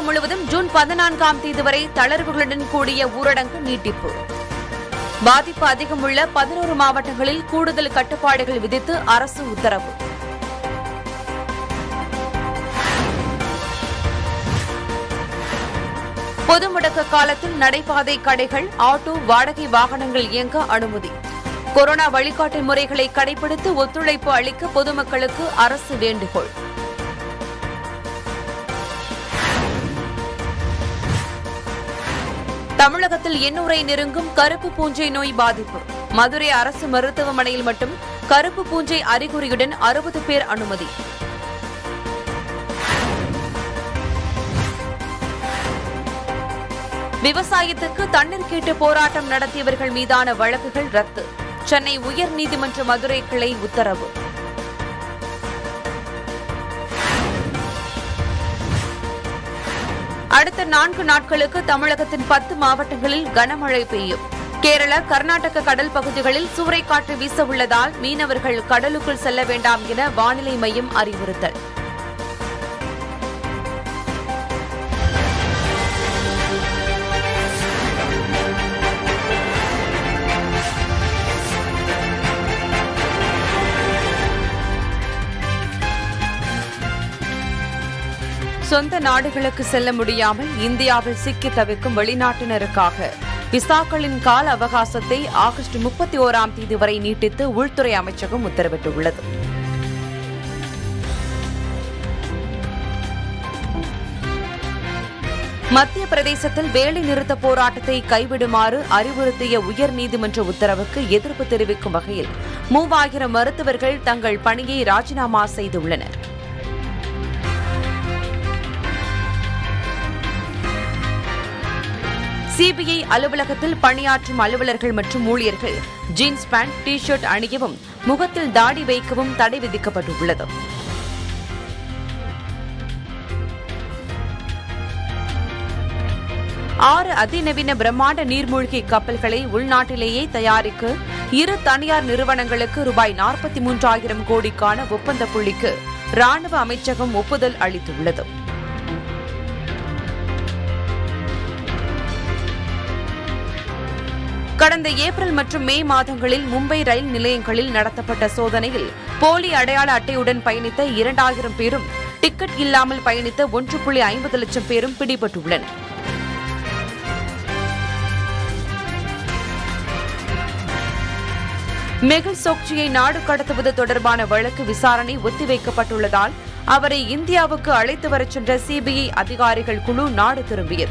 முழுவதும் ஜூன் பதினான்காம் தேதி வரை தளர்வுகளுடன் கூடிய ஊரடங்கு நீட்டிப்பு பாதிப்பு அதிகம் உள்ள பதினோரு மாவட்டங்களில் கூடுதல் கட்டுப்பாடுகள் விதித்து அரசு உத்தரவு பொது முடக்க காலத்தில் நடைபாதை கடைகள் ஆட்டோ வாடகை வாகனங்கள் இயங்க அனுமதி கொரோனா வழிகாட்டு முறைகளை கடைபிடித்து ஒத்துழைப்பு அளிக்க பொதுமக்களுக்கு அரசு வேண்டுகோள் தமிழகத்தில் எண்ணூரை நெருங்கும் கருப்பு பூஞ்சை நோய் பாதிப்பு மதுரை அரசு மருத்துவமனையில் மட்டும் கருப்பு பூஞ்சை அறிகுறியுடன் அறுபது பேர் அனுமதி விவசாயத்துக்கு தண்ணீர் கேட்டு போராட்டம் நடத்தியவர்கள் மீதான வழக்குகள் ரத்து சென்னை உயர்நீதிமன்ற மதுரை கிளை உத்தரவு அடுத்த நான்கு நாட்களுக்கு தமிழகத்தின் பத்து மாவட்டங்களில் கனமழை பெய்யும் கேரள கர்நாடக கடல் பகுதிகளில் சூறைக்காற்று வீச உள்ளதால் மீனவர்கள் கடலுக்குள் செல்ல வேண்டாம் என வானிலை மையம் அறிவுறுத்தல் சொந்த நாடுகளுக்கு செல்ல முடியாமல் இந்தியாவில் சிக்கி தவிக்கும் வெளிநாட்டினருக்காக விசாக்களின் கால அவகாசத்தை ஆகஸ்ட் முப்பத்தி ஓராம் தேதி வரை நீட்டித்து உள்துறை அமைச்சகம் உத்தரவிட்டுள்ளது மத்திய பிரதேசத்தில் வேலை நிறுத்த போராட்டத்தை கைவிடுமாறு அறிவுறுத்திய உயர்நீதிமன்ற உத்தரவுக்கு எதிர்ப்பு தெரிவிக்கும் வகையில் மூவாயிரம் மருத்துவர்கள் தங்கள் பணியை ராஜினாமா செய்துள்ளனர் சிபிஐ அலுவலகத்தில் பணியாற்றும் அலுவலர்கள் மற்றும் ஊழியர்கள் ஜீன்ஸ் பேண்ட் டி ஷர்ட் அணியவும் முகத்தில் தாடி வைக்கவும் தடை விதிக்கப்பட்டுள்ளது ஆறு அதிநவீன பிரம்மாண்ட நீர்மூழ்கி கப்பல்களை உள்நாட்டிலேயே தயாரிக்க இரு தனியார் நிறுவனங்களுக்கு ரூபாய் நாற்பத்தி மூன்றாயிரம் கோடிக்கான ஒப்பந்த புள்ளிக்கு ராணுவ அமைச்சகம் ஒப்புதல் அளித்துள்ளது கடந்த ஏப்ரல் மற்றும் மே மாதங்களில் மும்பை ரயில் நிலையங்களில் நடத்தப்பட்ட சோதனையில் போலி அடையாள அட்டையுடன் பயணித்த இரண்டாயிரம் பேரும் டிக்கெட் இல்லாமல் பயணித்த ஒன்று புள்ளி ஐம்பது லட்சம் பேரும் பிடிபட்டுள்ளனர் மெகுல் சோக்சியை நாடு கடத்துவது தொடர்பான வழக்கு விசாரணை ஒத்திவைக்கப்பட்டுள்ளதால் அவரை இந்தியாவுக்கு அழைத்து வரச் சென்ற சிபிஐ அதிகாரிகள் குழு நாடு திரும்பியது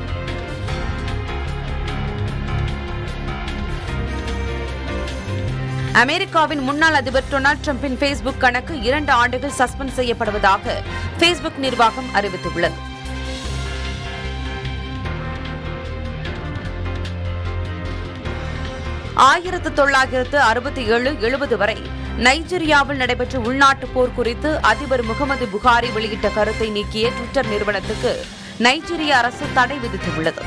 அமெரிக்காவின் முன்னாள் அதிபர் டொனால்டு டிரம்பின் ஃபேஸ்புக் கணக்கு இரண்டு ஆண்டுகள் சஸ்பெண்ட் செய்யப்படுவதாக ஃபேஸ்புக் நிர்வாகம் அறிவித்துள்ளது ஆயிரத்து தொள்ளாயிரத்து அறுபத்தி ஏழு எழுபது வரை நைஜீரியாவில் நடைபெற்ற உள்நாட்டு போர் குறித்து அதிபர் முகமது புகாரி வெளியிட்ட கருத்தை நீக்கிய டுவிட்டர் நிறுவனத்துக்கு நைஜீரிய அரசு தடை விதித்துள்ளது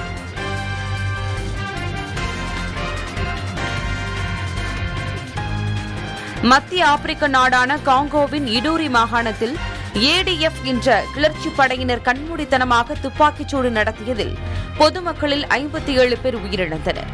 மத்திய ஆப்பிரிக்க நாடான காங்கோவின் இடூரி மாகாணத்தில் ஏடிஎஃப் என்ற கிளர்ச்சி படையினர் கண்மூடித்தனமாக துப்பாக்கிச்சூடு நடத்தியதில் பொதுமக்களில் ஐம்பத்தி ஏழு பேர் உயிரிழந்தனர்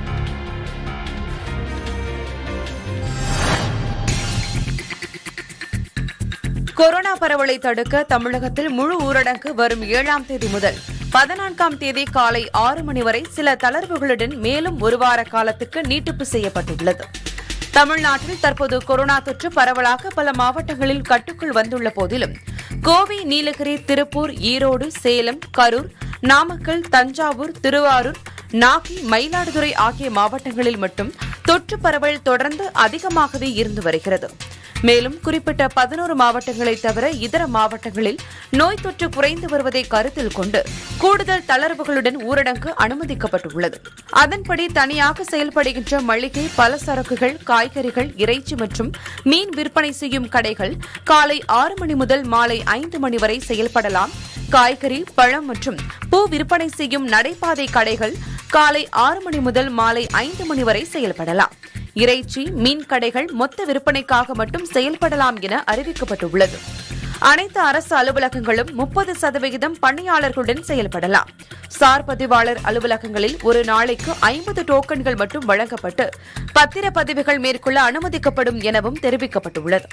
கொரோனா பரவலை தடுக்க தமிழகத்தில் முழு ஊரடங்கு வரும் ஏழாம் தேதி முதல் பதினான்காம் தேதி காலை ஆறு மணி வரை சில தளர்வுகளுடன் மேலும் ஒரு வார காலத்துக்கு நீட்டிப்பு செய்யப்பட்டுள்ளது தமிழ்நாட்டில் தற்போது கொரோனா தொற்று பரவலாக பல மாவட்டங்களில் கட்டுக்குள் வந்துள்ள போதிலும் கோவை நீலகிரி திருப்பூர் ஈரோடு சேலம் கரூர் நாமக்கல் தஞ்சாவூர் திருவாரூர் நாகை மயிலாடுதுறை ஆகிய மாவட்டங்களில் மட்டும் தொற்று பரவல் தொடர்ந்து அதிகமாகவே இருந்து வருகிறது மேலும் குறிப்பிட்ட பதினோரு மாவட்டங்களை தவிர இதர மாவட்டங்களில் நோய் தொற்று குறைந்து வருவதை கருத்தில் கொண்டு கூடுதல் தளர்வுகளுடன் ஊரடங்கு அனுமதிக்கப்பட்டுள்ளது அதன்படி தனியாக செயல்படுகின்ற மளிகை பலசரக்குகள் காய்கறிகள் இறைச்சி மற்றும் மீன் விற்பனை செய்யும் கடைகள் காலை ஆறு மணி முதல் மாலை ஐந்து மணி வரை செயல்படலாம் காய்கறி பழம் மற்றும் பூ விற்பனை செய்யும் நடைபாதை கடைகள் காலை ஆறு மணி முதல் மாலை ஐந்து மணி வரை செயல்படலாம் இறைச்சி மீன் கடைகள் மொத்த விற்பனைக்காக மட்டும் செயல்படலாம் என அறிவிக்கப்பட்டுள்ளது அனைத்து அரசு அலுவலகங்களும் முப்பது சதவிகிதம் பணியாளர்களுடன் செயல்படலாம் சார் பதிவாளர் அலுவலகங்களில் ஒரு நாளைக்கு ஐம்பது டோக்கன்கள் மட்டும் வழங்கப்பட்டு பத்திரப்பதிவுகள் மேற்கொள்ள அனுமதிக்கப்படும் எனவும் தெரிவிக்கப்பட்டுள்ளது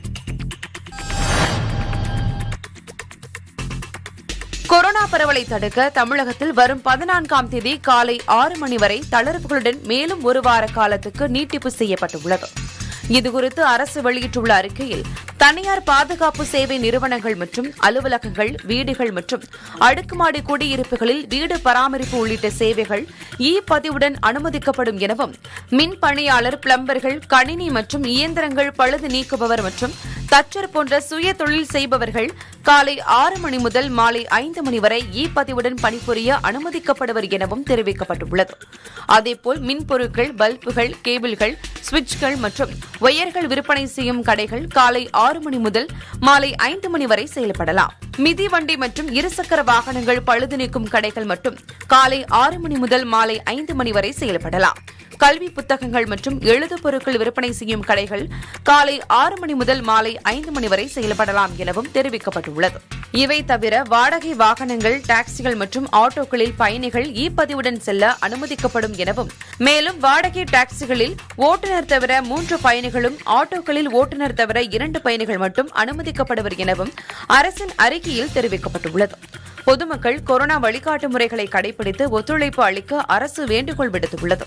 கொரோனா பரவலை தடுக்க தமிழகத்தில் வரும் பதினான்காம் தேதி காலை ஆறு மணி வரை தளர்வுகளுடன் மேலும் ஒரு வார காலத்துக்கு நீட்டிப்பு செய்யப்பட்டுள்ளது இதுகுறித்து அரசு வெளியிட்டுள்ள அறிக்கையில் தனியார் பாதுகாப்பு சேவை நிறுவனங்கள் மற்றும் அலுவலகங்கள் வீடுகள் மற்றும் அடுக்குமாடி குடியிருப்புகளில் வீடு பராமரிப்பு உள்ளிட்ட சேவைகள் இ பதிவுடன் அனுமதிக்கப்படும் எனவும் மின் பணியாளர் பிளம்பர்கள் கணினி மற்றும் இயந்திரங்கள் பழுது நீக்குபவர் மற்றும் தச்சர் போன்ற சுய தொழில் செய்பவர்கள் காலை ஆறு மணி முதல் மாலை ஐந்து மணி வரை இ பதிவுடன் பணிபுரிய அனுமதிக்கப்படுவர் எனவும் தெரிவிக்கப்பட்டுள்ளது அதேபோல் மின் பொருட்கள் பல்புகள் கேபிள்கள் சுவிட்ச்கள் மற்றும் ஒயர்கள் விற்பனை செய்யும் கடைகள் காலை ஆறு மணி முதல் மாலை ஐந்து மணி வரை செயல்படலாம் மிதிவண்டி மற்றும் இருசக்கர வாகனங்கள் பழுது நீக்கும் கடைகள் மட்டும் காலை ஆறு மணி முதல் மாலை ஐந்து மணி வரை செயல்படலாம் கல்வி புத்தகங்கள் மற்றும் எழுது பொருட்கள் விற்பனை செய்யும் கடைகள் காலை ஆறு மணி முதல் மாலை ஐந்து மணி வரை செயல்படலாம் எனவும் தெரிவிக்கப்பட்டுள்ளது இவை தவிர வாடகை வாகனங்கள் டாக்ஸிகள் மற்றும் ஆட்டோக்களில் பயணிகள் இ பதிவுடன் செல்ல அனுமதிக்கப்படும் எனவும் மேலும் வாடகை டாக்ஸிகளில் ஓட்டுநர் தவிர மூன்று பயணிகளும் ஆட்டோக்களில் ஓட்டுநர் தவிர இரண்டு பயணிகள் மட்டும் அனுமதிக்கப்படுவர் எனவும் அரசின் அறிக்கையில் தெரிவிக்கப்பட்டுள்ளது பொதுமக்கள் கொரோனா வழிகாட்டு முறைகளை கடைபிடித்து ஒத்துழைப்பு அளிக்க அரசு வேண்டுகோள் விடுத்துள்ளது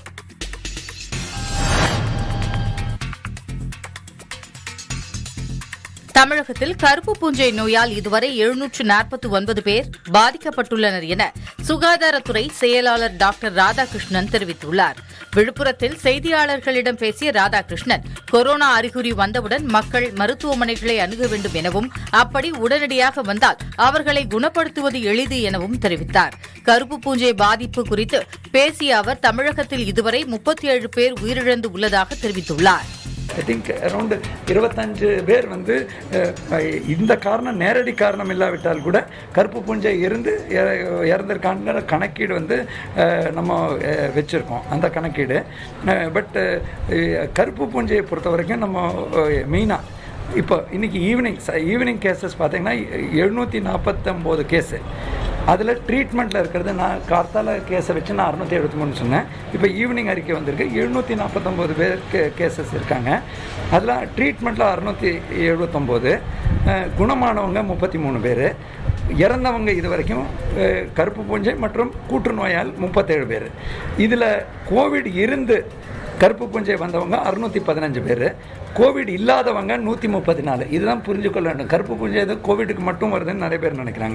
தமிழகத்தில் கருப்பு பூஞ்சை நோயால் இதுவரை எழுநூற்று நாற்பத்தி ஒன்பது பேர் பாதிக்கப்பட்டுள்ளனர் என சுகாதாரத்துறை செயலாளர் டாக்டர் ராதாகிருஷ்ணன் தெரிவித்துள்ளார் விழுப்புரத்தில் செய்தியாளர்களிடம் பேசிய ராதாகிருஷ்ணன் கொரோனா அறிகுறி வந்தவுடன் மக்கள் மருத்துவமனைகளை அணுக வேண்டும் எனவும் அப்படி உடனடியாக வந்தால் அவர்களை குணப்படுத்துவது எளிது எனவும் தெரிவித்தார் கருப்பு பூஞ்சை பாதிப்பு குறித்து பேசிய அவர் தமிழகத்தில் இதுவரை முப்பத்தி ஏழு பேர் உயிரிழந்து உள்ளதாக தெரிவித்துள்ளார் ஐ திங்க் அரௌண்ட் இருபத்தஞ்சு பேர் வந்து அஹ், இந்த காரணம் நேரடி காரணம் இல்லாவிட்டால் கூட கருப்பு பூஞ்சை இருந்து இற- இறந்திருக்காங்கிற கணக்கீடு வந்து அஹ், நம்ம அஹ், வச்சிருக்கோம் அந்த கணக்கீடு பட் கருப்பு பூஞ்சையை பொறுத்த வரைக்கும் நம்ம மெயினாக இப்போ இன்னைக்கு ஈவினிங் ஈவினிங் கேசஸ் பார்த்தீங்கன்னா எழுநூற்றி நாற்பத்தொம்போது கேஸு அதில் ட்ரீட்மெண்ட்டில் இருக்கிறது நான் கார்த்தால கேஸை வச்சு நான் அறுநூத்தி எழுபத்தி மூணு சொன்னேன் இப்போ ஈவினிங் அறிக்கை வந்திருக்கு எழுநூற்றி நாற்பத்தொம்போது பேருக்கு கேசஸ் இருக்காங்க அதில் ட்ரீட்மெண்ட்டில் அறுநூற்றி எழுபத்தொம்போது குணமானவங்க முப்பத்தி மூணு பேர் இறந்தவங்க இது வரைக்கும் அஹ், கருப்பு பூஞ்சை மற்றும் கூற்றுநோயால் முப்பத்தேழு பேர் இதில் கோவிட் இருந்து கருப்பு பூஞ்சை வந்தவங்க அறுநூத்தி பதினஞ்சு பேர் கோவிட் இல்லாதவங்க நூற்றி முப்பத்தி நாலு இதுதான் புரிஞ்சுக்கொள்ள வேண்டும் கருப்பு பூஞ்சை இது கோவிடுக்கு மட்டும் வருதுன்னு நிறைய பேர் நினைக்கிறாங்க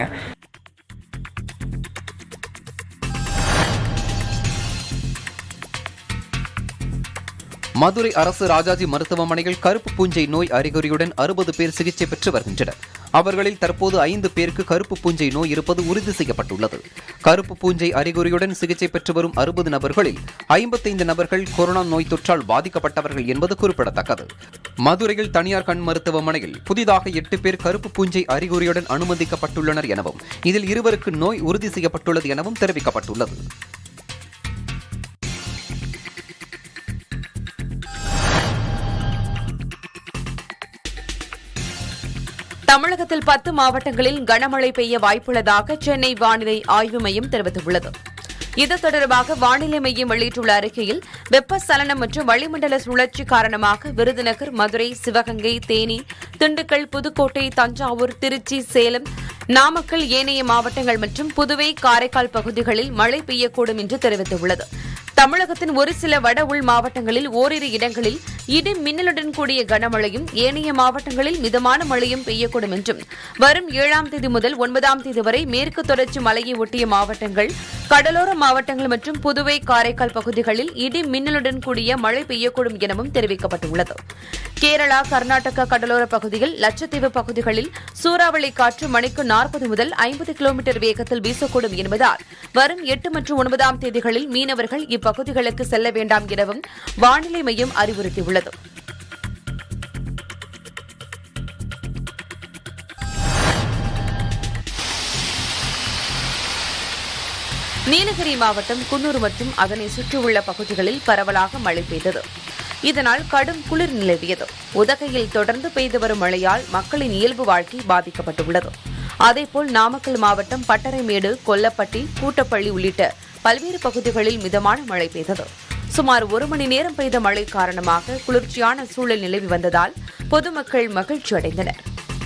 மதுரை அரசு ராஜாஜி மருத்துவமனையில் கருப்பு பூஞ்சை நோய் அறிகுறியுடன் அறுபது பேர் சிகிச்சை பெற்று வருகின்றனர் அவர்களில் தற்போது ஐந்து பேருக்கு கருப்பு பூஞ்சை நோய் இருப்பது உறுதி செய்யப்பட்டுள்ளது கருப்பு பூஞ்சை அறிகுறியுடன் சிகிச்சை பெற்று வரும் அறுபது நபர்களில் ஐம்பத்தைந்து நபர்கள் கொரோனா நோய் தொற்றால் பாதிக்கப்பட்டவர்கள் என்பது குறிப்பிடத்தக்கது மதுரையில் தனியார் கண் மருத்துவமனையில் புதிதாக எட்டு பேர் கருப்பு பூஞ்சை அறிகுறியுடன் அனுமதிக்கப்பட்டுள்ளனர் எனவும் இதில் இருவருக்கு நோய் உறுதி செய்யப்பட்டுள்ளது எனவும் தெரிவிக்கப்பட்டுள்ளது தமிழகத்தில் பத்து மாவட்டங்களில் கனமழை பெய்ய வாய்ப்புள்ளதாக சென்னை வானிலை ஆய்வு மையம் தெரிவித்துள்ளது இது தொடர்பாக வானிலை மையம் வெளியிட்டுள்ள அறிக்கையில் வெப்பசலனம் மற்றும் வளிமண்டல சுழற்சி காரணமாக விருதுநகர் மதுரை சிவகங்கை தேனி திண்டுக்கல் புதுக்கோட்டை தஞ்சாவூர் திருச்சி சேலம் நாமக்கல் ஏனைய மாவட்டங்கள் மற்றும் புதுவை காரைக்கால் பகுதிகளில் மழை பெய்யக்கூடும் என்று தெரிவித்துள்ளது தமிழகத்தின் ஒரு சில வட உள் மாவட்டங்களில் ஓரிரு இடங்களில் இடி மின்னலுடன் கூடிய கனமழையும் ஏனைய மாவட்டங்களில் மிதமான மழையும் பெய்யக்கூடும் என்றும் வரும் ஏழாம் தேதி முதல் ஒன்பதாம் தேதி வரை மேற்கு தொடர்ச்சி மலையை ஒட்டிய மாவட்டங்கள் கடலோர மாவட்டங்கள் மற்றும் புதுவை காரைக்கால் பகுதிகளில் இடி மின்னலுடன் கூடிய மழை பெய்யக்கூடும் எனவும் தெரிவிக்கப்பட்டுள்ளது கேரளா கர்நாடகா கடலோர பகுதியில் லட்சத்தீவு பகுதிகளில் சூறாவளி காற்று மணிக்கு நாற்பது முதல் ஐம்பது கிலோமீட்டர் வேகத்தில் வீசக்கூடும் என்பதால் வரும் எட்டு மற்றும் ஒன்பதாம் தேதிகளில் மீனவர்கள் இப்பகுதிகளுக்கு செல்ல வேண்டாம் எனவும் வானிலை மையம் அறிவுறுத்தியுள்ளது நீலகிரி மாவட்டம் குன்னூர் மற்றும் அதனை சுற்றியுள்ள பகுதிகளில் பரவலாக மழை பெய்தது இதனால் கடும் குளிர் நிலவியது உதகையில் தொடர்ந்து பெய்து வரும் மழையால் மக்களின் இயல்பு வாழ்க்கை பாதிக்கப்பட்டுள்ளது அதேபோல் நாமக்கல் மாவட்டம் பட்டறைமேடு கொல்லப்பட்டி கூட்டப்பள்ளி உள்ளிட்ட பல்வேறு பகுதிகளில் மிதமான மழை பெய்தது சுமார் ஒரு மணி நேரம் பெய்த மழை காரணமாக குளிர்ச்சியான சூழல் நிலவி வந்ததால் பொதுமக்கள் மகிழ்ச்சி அடைந்தனர்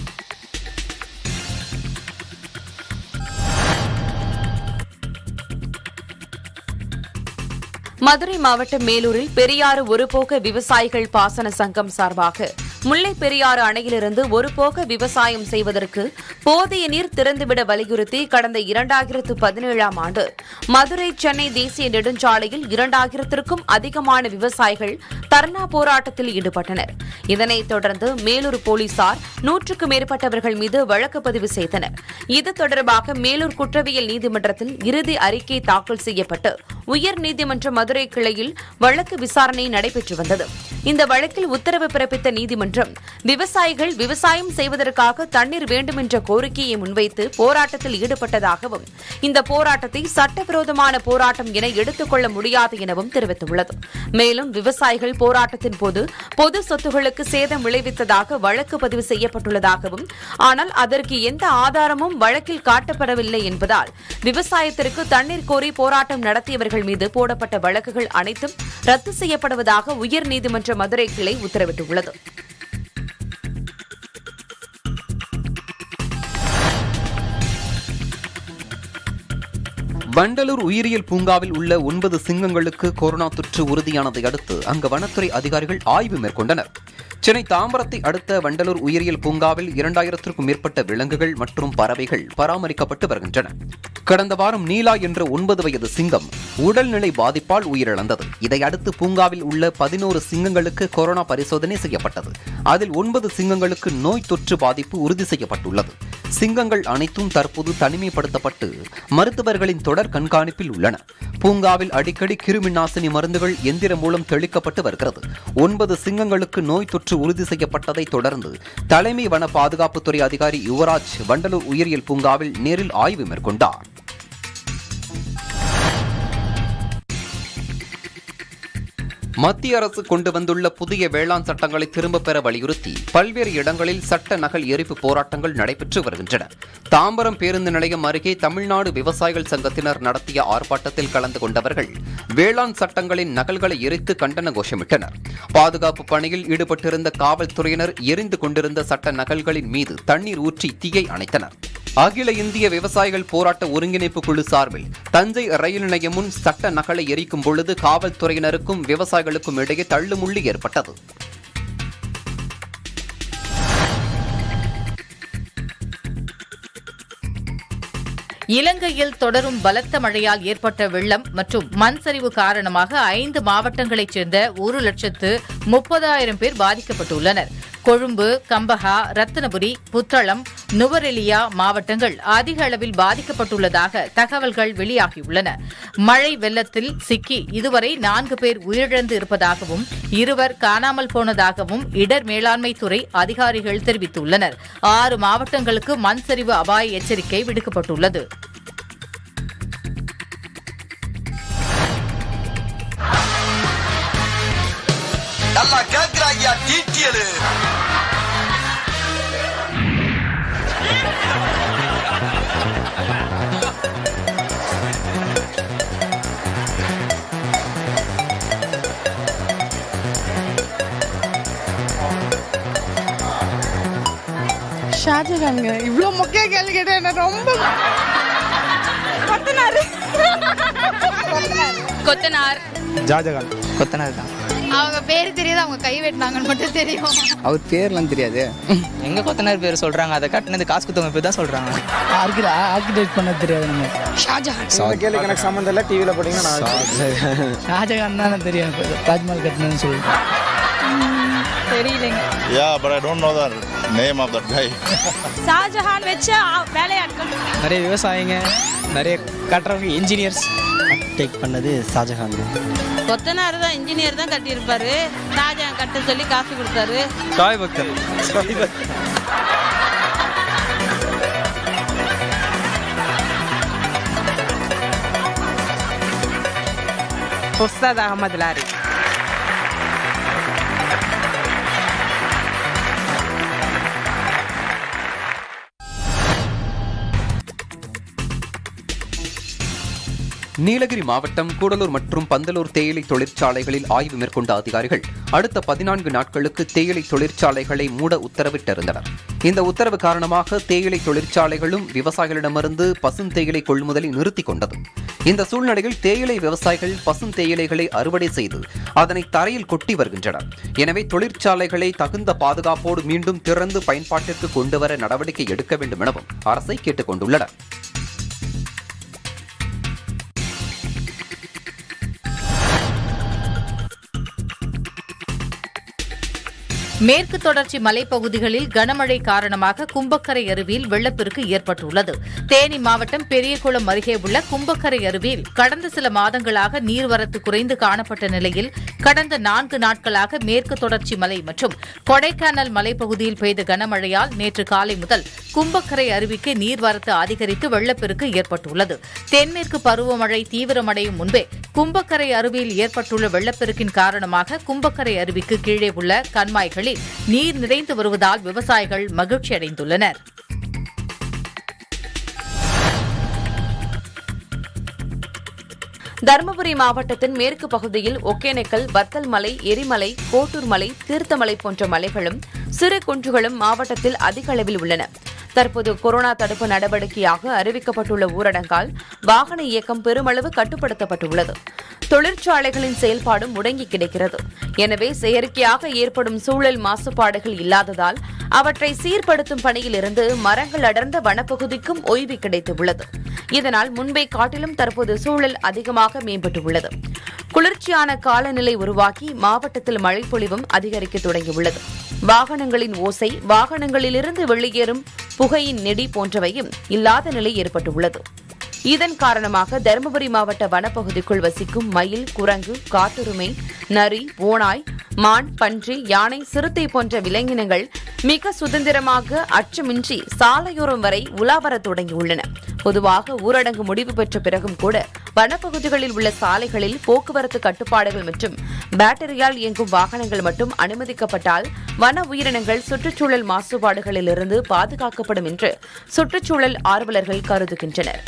மதுரை மாவட்டம் மேலூரில் பெரியாறு ஒருபோக விவசாயிகள் பாசன சங்கம் சார்பாக முல்லை பெரியாறு அணையிலிருந்து ஒருபோக விவசாயம் செய்வதற்கு போதிய நீர் திறந்துவிட வலியுறுத்தி கடந்த இரண்டாயிரத்து பதினேழாம் ஆண்டு மதுரை சென்னை தேசிய நெடுஞ்சாலையில் இரண்டாயிரத்திற்கும் அதிகமான விவசாயிகள் தர்ணா போராட்டத்தில் ஈடுபட்டனர் இதனைத் தொடர்ந்து மேலூர் போலீசார் நூற்றுக்கும் மேற்பட்டவர்கள் மீது வழக்கு பதிவு செய்தனர் இது தொடர்பாக மேலூர் குற்றவியல் நீதிமன்றத்தில் இறுதி அறிக்கை தாக்கல் செய்யப்பட்டு உயர்நீதிமன்ற மதுரை கிளையில் வழக்கு விசாரணை நடைபெற்று வந்தது இந்த வழக்கில் உத்தரவு பிறப்பித்த நீதிமன்றம் விவசாயிகள் விவசாயம் செய்வதற்காக தண்ணீர் வேண்டும் என்ற கோரிக்கையை முன்வைத்து போராட்டத்தில் ஈடுபட்டதாகவும் இந்த போராட்டத்தை சட்டவிரோதமான போராட்டம் என எடுத்துக் கொள்ள முடியாது எனவும் தெரிவித்துள்ளது மேலும் விவசாயிகள் போராட்டத்தின் போது பொது சொத்துகளுக்கு சேதம் விளைவித்ததாக வழக்கு பதிவு செய்யப்பட்டுள்ளதாகவும் ஆனால் அதற்கு எந்த ஆதாரமும் வழக்கில் காட்டப்படவில்லை என்பதால் விவசாயத்திற்கு தண்ணீர் கோரி போராட்டம் நடத்தியவர்கள் மீது போடப்பட்ட வழக்குகள் அனைத்தும் ரத்து செய்யப்படுவதாக உயர்நீதிமன்ற மதுரை கிளை உத்தரவிட்டுள்ளது வண்டலூர் உயிரியல் பூங்காவில் உள்ள ஒன்பது சிங்கங்களுக்கு கொரோனா தொற்று உறுதியானதை அடுத்து அங்கு வனத்துறை அதிகாரிகள் ஆய்வு மேற்கொண்டனர் சென்னை தாம்பரத்தை அடுத்த வண்டலூர் உயிரியல் பூங்காவில் இரண்டாயிரத்திற்கும் மேற்பட்ட விலங்குகள் மற்றும் பறவைகள் பராமரிக்கப்பட்டு வருகின்றன கடந்த வாரம் நீலா என்ற ஒன்பது வயது சிங்கம் உடல்நிலை பாதிப்பால் உயிரிழந்தது இதையடுத்து பூங்காவில் உள்ள பதினோரு சிங்கங்களுக்கு கொரோனா பரிசோதனை செய்யப்பட்டது அதில் ஒன்பது சிங்கங்களுக்கு நோய் தொற்று பாதிப்பு உறுதி செய்யப்பட்டுள்ளது சிங்கங்கள் அனைத்தும் தற்போது தனிமைப்படுத்தப்பட்டு மருத்துவர்களின் தொடர் கண்காணிப்பில் உள்ளன பூங்காவில் அடிக்கடி கிருமி நாசினி மருந்துகள் எந்திரம் மூலம் தெளிக்கப்பட்டு வருகிறது ஒன்பது சிங்கங்களுக்கு நோய் தொற்று உறுதி செய்யப்பட்டதை தொடர்ந்து தலைமை வன பாதுகாப்புத்துறை அதிகாரி யுவராஜ் வண்டலூர் உயிரியல் பூங்காவில் நேரில் ஆய்வு மேற்கொண்டார் மத்திய அரசு கொண்டு வந்துள்ள புதிய வேளாண் சட்டங்களை திரும்பப் பெற வலியுறுத்தி பல்வேறு இடங்களில் சட்ட நகல் எரிப்பு போராட்டங்கள் நடைபெற்று வருகின்றன தாம்பரம் பேருந்து நிலையம் அருகே தமிழ்நாடு விவசாயிகள் சங்கத்தினர் நடத்திய ஆர்ப்பாட்டத்தில் கலந்து கொண்டவர்கள் வேளாண் சட்டங்களின் நகல்களை எரித்து கண்டன கோஷமிட்டனர் பாதுகாப்பு பணியில் ஈடுபட்டிருந்த காவல்துறையினர் எரிந்து கொண்டிருந்த சட்ட நகல்களின் மீது தண்ணீர் ஊற்றி தீயை அணைத்தனர் அகில இந்திய விவசாயிகள் போராட்ட ஒருங்கிணைப்பு குழு சார்பில் தஞ்சை ரயில் நிலையம் முன் சட்ட நகலை எரிக்கும் பொழுது காவல்துறையினருக்கும் விவசாயிகளுக்கும் இடையே தள்ளுமுள்ளி ஏற்பட்டது இலங்கையில் தொடரும் பலத்த மழையால் ஏற்பட்ட வெள்ளம் மற்றும் மண் சரிவு காரணமாக ஐந்து மாவட்டங்களைச் சேர்ந்த ஒரு லட்சத்து முப்பதாயிரம் பேர் பாதிக்கப்பட்டுள்ளனர் கொழும்பு கம்பஹா ரத்தினபுரி புத்தளம் நுவரெலியா மாவட்டங்கள் அதிக அளவில் பாதிக்கப்பட்டுள்ளதாக தகவல்கள் வெளியாகியுள்ளன மழை வெள்ளத்தில் சிக்கி இதுவரை நான்கு பேர் உயிரிழந்து இருப்பதாகவும் இருவர் காணாமல் போனதாகவும் இடர் மேலாண்மை துறை அதிகாரிகள் தெரிவித்துள்ளனர் ஆறு மாவட்டங்களுக்கு மண் சரிவு அபாய எச்சரிக்கை விடுக்கப்பட்டுள்ளது நல்லா கேக்குறாங்க டீட்டியலு ஷாஜகானுங்க இவ்வளோ மொக்கையா கேள்வி கேட்டா என்ன ரொம்ப கொத்தனாரு கொத்தனார் ஜாஜகான் கொத்தனார் தான் அவங்க பேர் தெரியாது அவங்க கை வெட்டினாங்கன்னு மட்டும் தெரியும் அவர் பேர்லாம் தெரியாது எங்க கொத்தனார் பேர் சொல்றாங்க அதை கட்டினது காசு குத்தவங்க பேர் தான் சொல்றாங்க ஆர்கிடெக்ட் பண்ண தெரியாது நம்ம ஷாஜஹான் கேள்வி எனக்கு சம்மந்தம் இல்லை டிவியில் போட்டீங்கன்னா ஷாஜகான் தானே தெரியும் தாஜ்மஹால் கட்டணும்னு சொல்லிட்டு தெரியலைங்க Yeah, but I don't know the name of that guy. Shahjahan வச்ச வேலையாட்கள் நிறைய விவசாயிங்க நிறைய கட்டுறவங்க இன்ஜினியர்ஸ் டேக் பண்ணது ஷாஜஹான் கொத்தனார் தான் இன்ஜினியர் தான் கட்டியிருப்பாரு ஷாஜகான் கட்ட சொல்லி காசு கொடுத்தாரு சாய் பக்தர் சாய் பக்தர் உஸ்தாத் அகமது லாரி நீலகிரி மாவட்டம் கூடலூர் மற்றும் பந்தலூர் தேயிலை தொழிற்சாலைகளில் ஆய்வு மேற்கொண்ட அதிகாரிகள் அடுத்த பதினான்கு நாட்களுக்கு தேயிலை தொழிற்சாலைகளை மூட உத்தரவிட்டிருந்தனர் இந்த உத்தரவு காரணமாக தேயிலை தொழிற்சாலைகளும் விவசாயிகளிடமிருந்து பசும் தேயிலை கொள்முதலை நிறுத்திக் கொண்டது இந்த சூழ்நிலையில் தேயிலை விவசாயிகள் பசும் தேயிலைகளை அறுவடை செய்து அதனை தரையில் கொட்டி வருகின்றனர் எனவே தொழிற்சாலைகளை தகுந்த பாதுகாப்போடு மீண்டும் திறந்து பயன்பாட்டிற்கு கொண்டுவர நடவடிக்கை எடுக்க வேண்டும் எனவும் அரசை கேட்டுக் கொண்டுள்ளனர் மேற்கு தொடர்ச்சி மலைப்பகுதிகளில் கனமழை காரணமாக கும்பக்கரை அருவியில் வெள்ளப்பெருக்கு ஏற்பட்டுள்ளது தேனி மாவட்டம் பெரியகுளம் அருகே உள்ள கும்பக்கரை அருவியில் கடந்த சில மாதங்களாக நீர்வரத்து குறைந்து காணப்பட்ட நிலையில் கடந்த நான்கு நாட்களாக மேற்கு தொடர்ச்சி மலை மற்றும் கொடைக்கானல் மலைப்பகுதியில் பெய்த கனமழையால் நேற்று காலை முதல் கும்பக்கரை அருவிக்கு நீர்வரத்து அதிகரித்து வெள்ளப்பெருக்கு ஏற்பட்டுள்ளது தென்மேற்கு பருவமழை தீவிரமடையும் முன்பே கும்பக்கரை அருவியில் ஏற்பட்டுள்ள வெள்ளப்பெருக்கின் காரணமாக கும்பக்கரை அருவிக்கு கீழே உள்ள கண்மாய்களில் நீர் நிறைந்து வருவதால் விவசாயிகள் மகிழ்ச்சி அடைந்துள்ளனர் தருமபுரி மாவட்டத்தின் மேற்கு பகுதியில் ஒகேனக்கல் வத்தல் மலை எரிமலை கோட்டூர் மலை தீர்த்தமலை போன்ற மலைகளும் சிறு குன்றுகளும் மாவட்டத்தில் அதிக அளவில் உள்ளன தற்போது கொரோனா தடுப்பு நடவடிக்கையாக அறிவிக்கப்பட்டுள்ள ஊரடங்கால் வாகன இயக்கம் பெருமளவு கட்டுப்படுத்தப்பட்டுள்ளது தொழிற்சாலைகளின் செயல்பாடு முடங்கி கிடக்கிறது எனவே செயற்கையாக ஏற்படும் சூழல் மாசுபாடுகள் இல்லாததால் அவற்றை சீர்படுத்தும் பணியில் இருந்து மரங்கள் அடர்ந்த வனப்பகுதிக்கும் ஓய்வு கிடைத்துள்ளது இதனால் முன்பை காட்டிலும் தற்போது சூழல் அதிகமாக மேம்பட்டுள்ளது குளிர்ச்சியான காலநிலை உருவாக்கி மாவட்டத்தில் மழைப்பொழிவும் அதிகரிக்க தொடங்கியுள்ளது வாகனங்களின் ஓசை வாகனங்களிலிருந்து வெளியேறும் புகையின் நெடி போன்றவையும் இல்லாத நிலை ஏற்பட்டுள்ளது இதன் காரணமாக தருமபுரி மாவட்ட வனப்பகுதிக்குள் வசிக்கும் மயில் குரங்கு காட்டுரிமை நரி ஓனாய் மான் பன்றி யானை சிறுத்தை போன்ற விலங்கினங்கள் மிக சுதந்திரமாக அச்சமின்றி சாலையோரம் வரை உலாவரத் தொடங்கியுள்ளன பொதுவாக ஊரடங்கு முடிவு பெற்ற பிறகும் கூட வனப்பகுதிகளில் உள்ள சாலைகளில் போக்குவரத்து கட்டுப்பாடுகள் மற்றும் பேட்டரியால் இயங்கும் வாகனங்கள் மட்டும் அனுமதிக்கப்பட்டால் வன உயிரினங்கள் சுற்றுச்சூழல் மாசுபாடுகளிலிருந்து பாதுகாக்கப்படும் என்று சுற்றுச்சூழல் ஆர்வலர்கள் கருதுகின்றனர்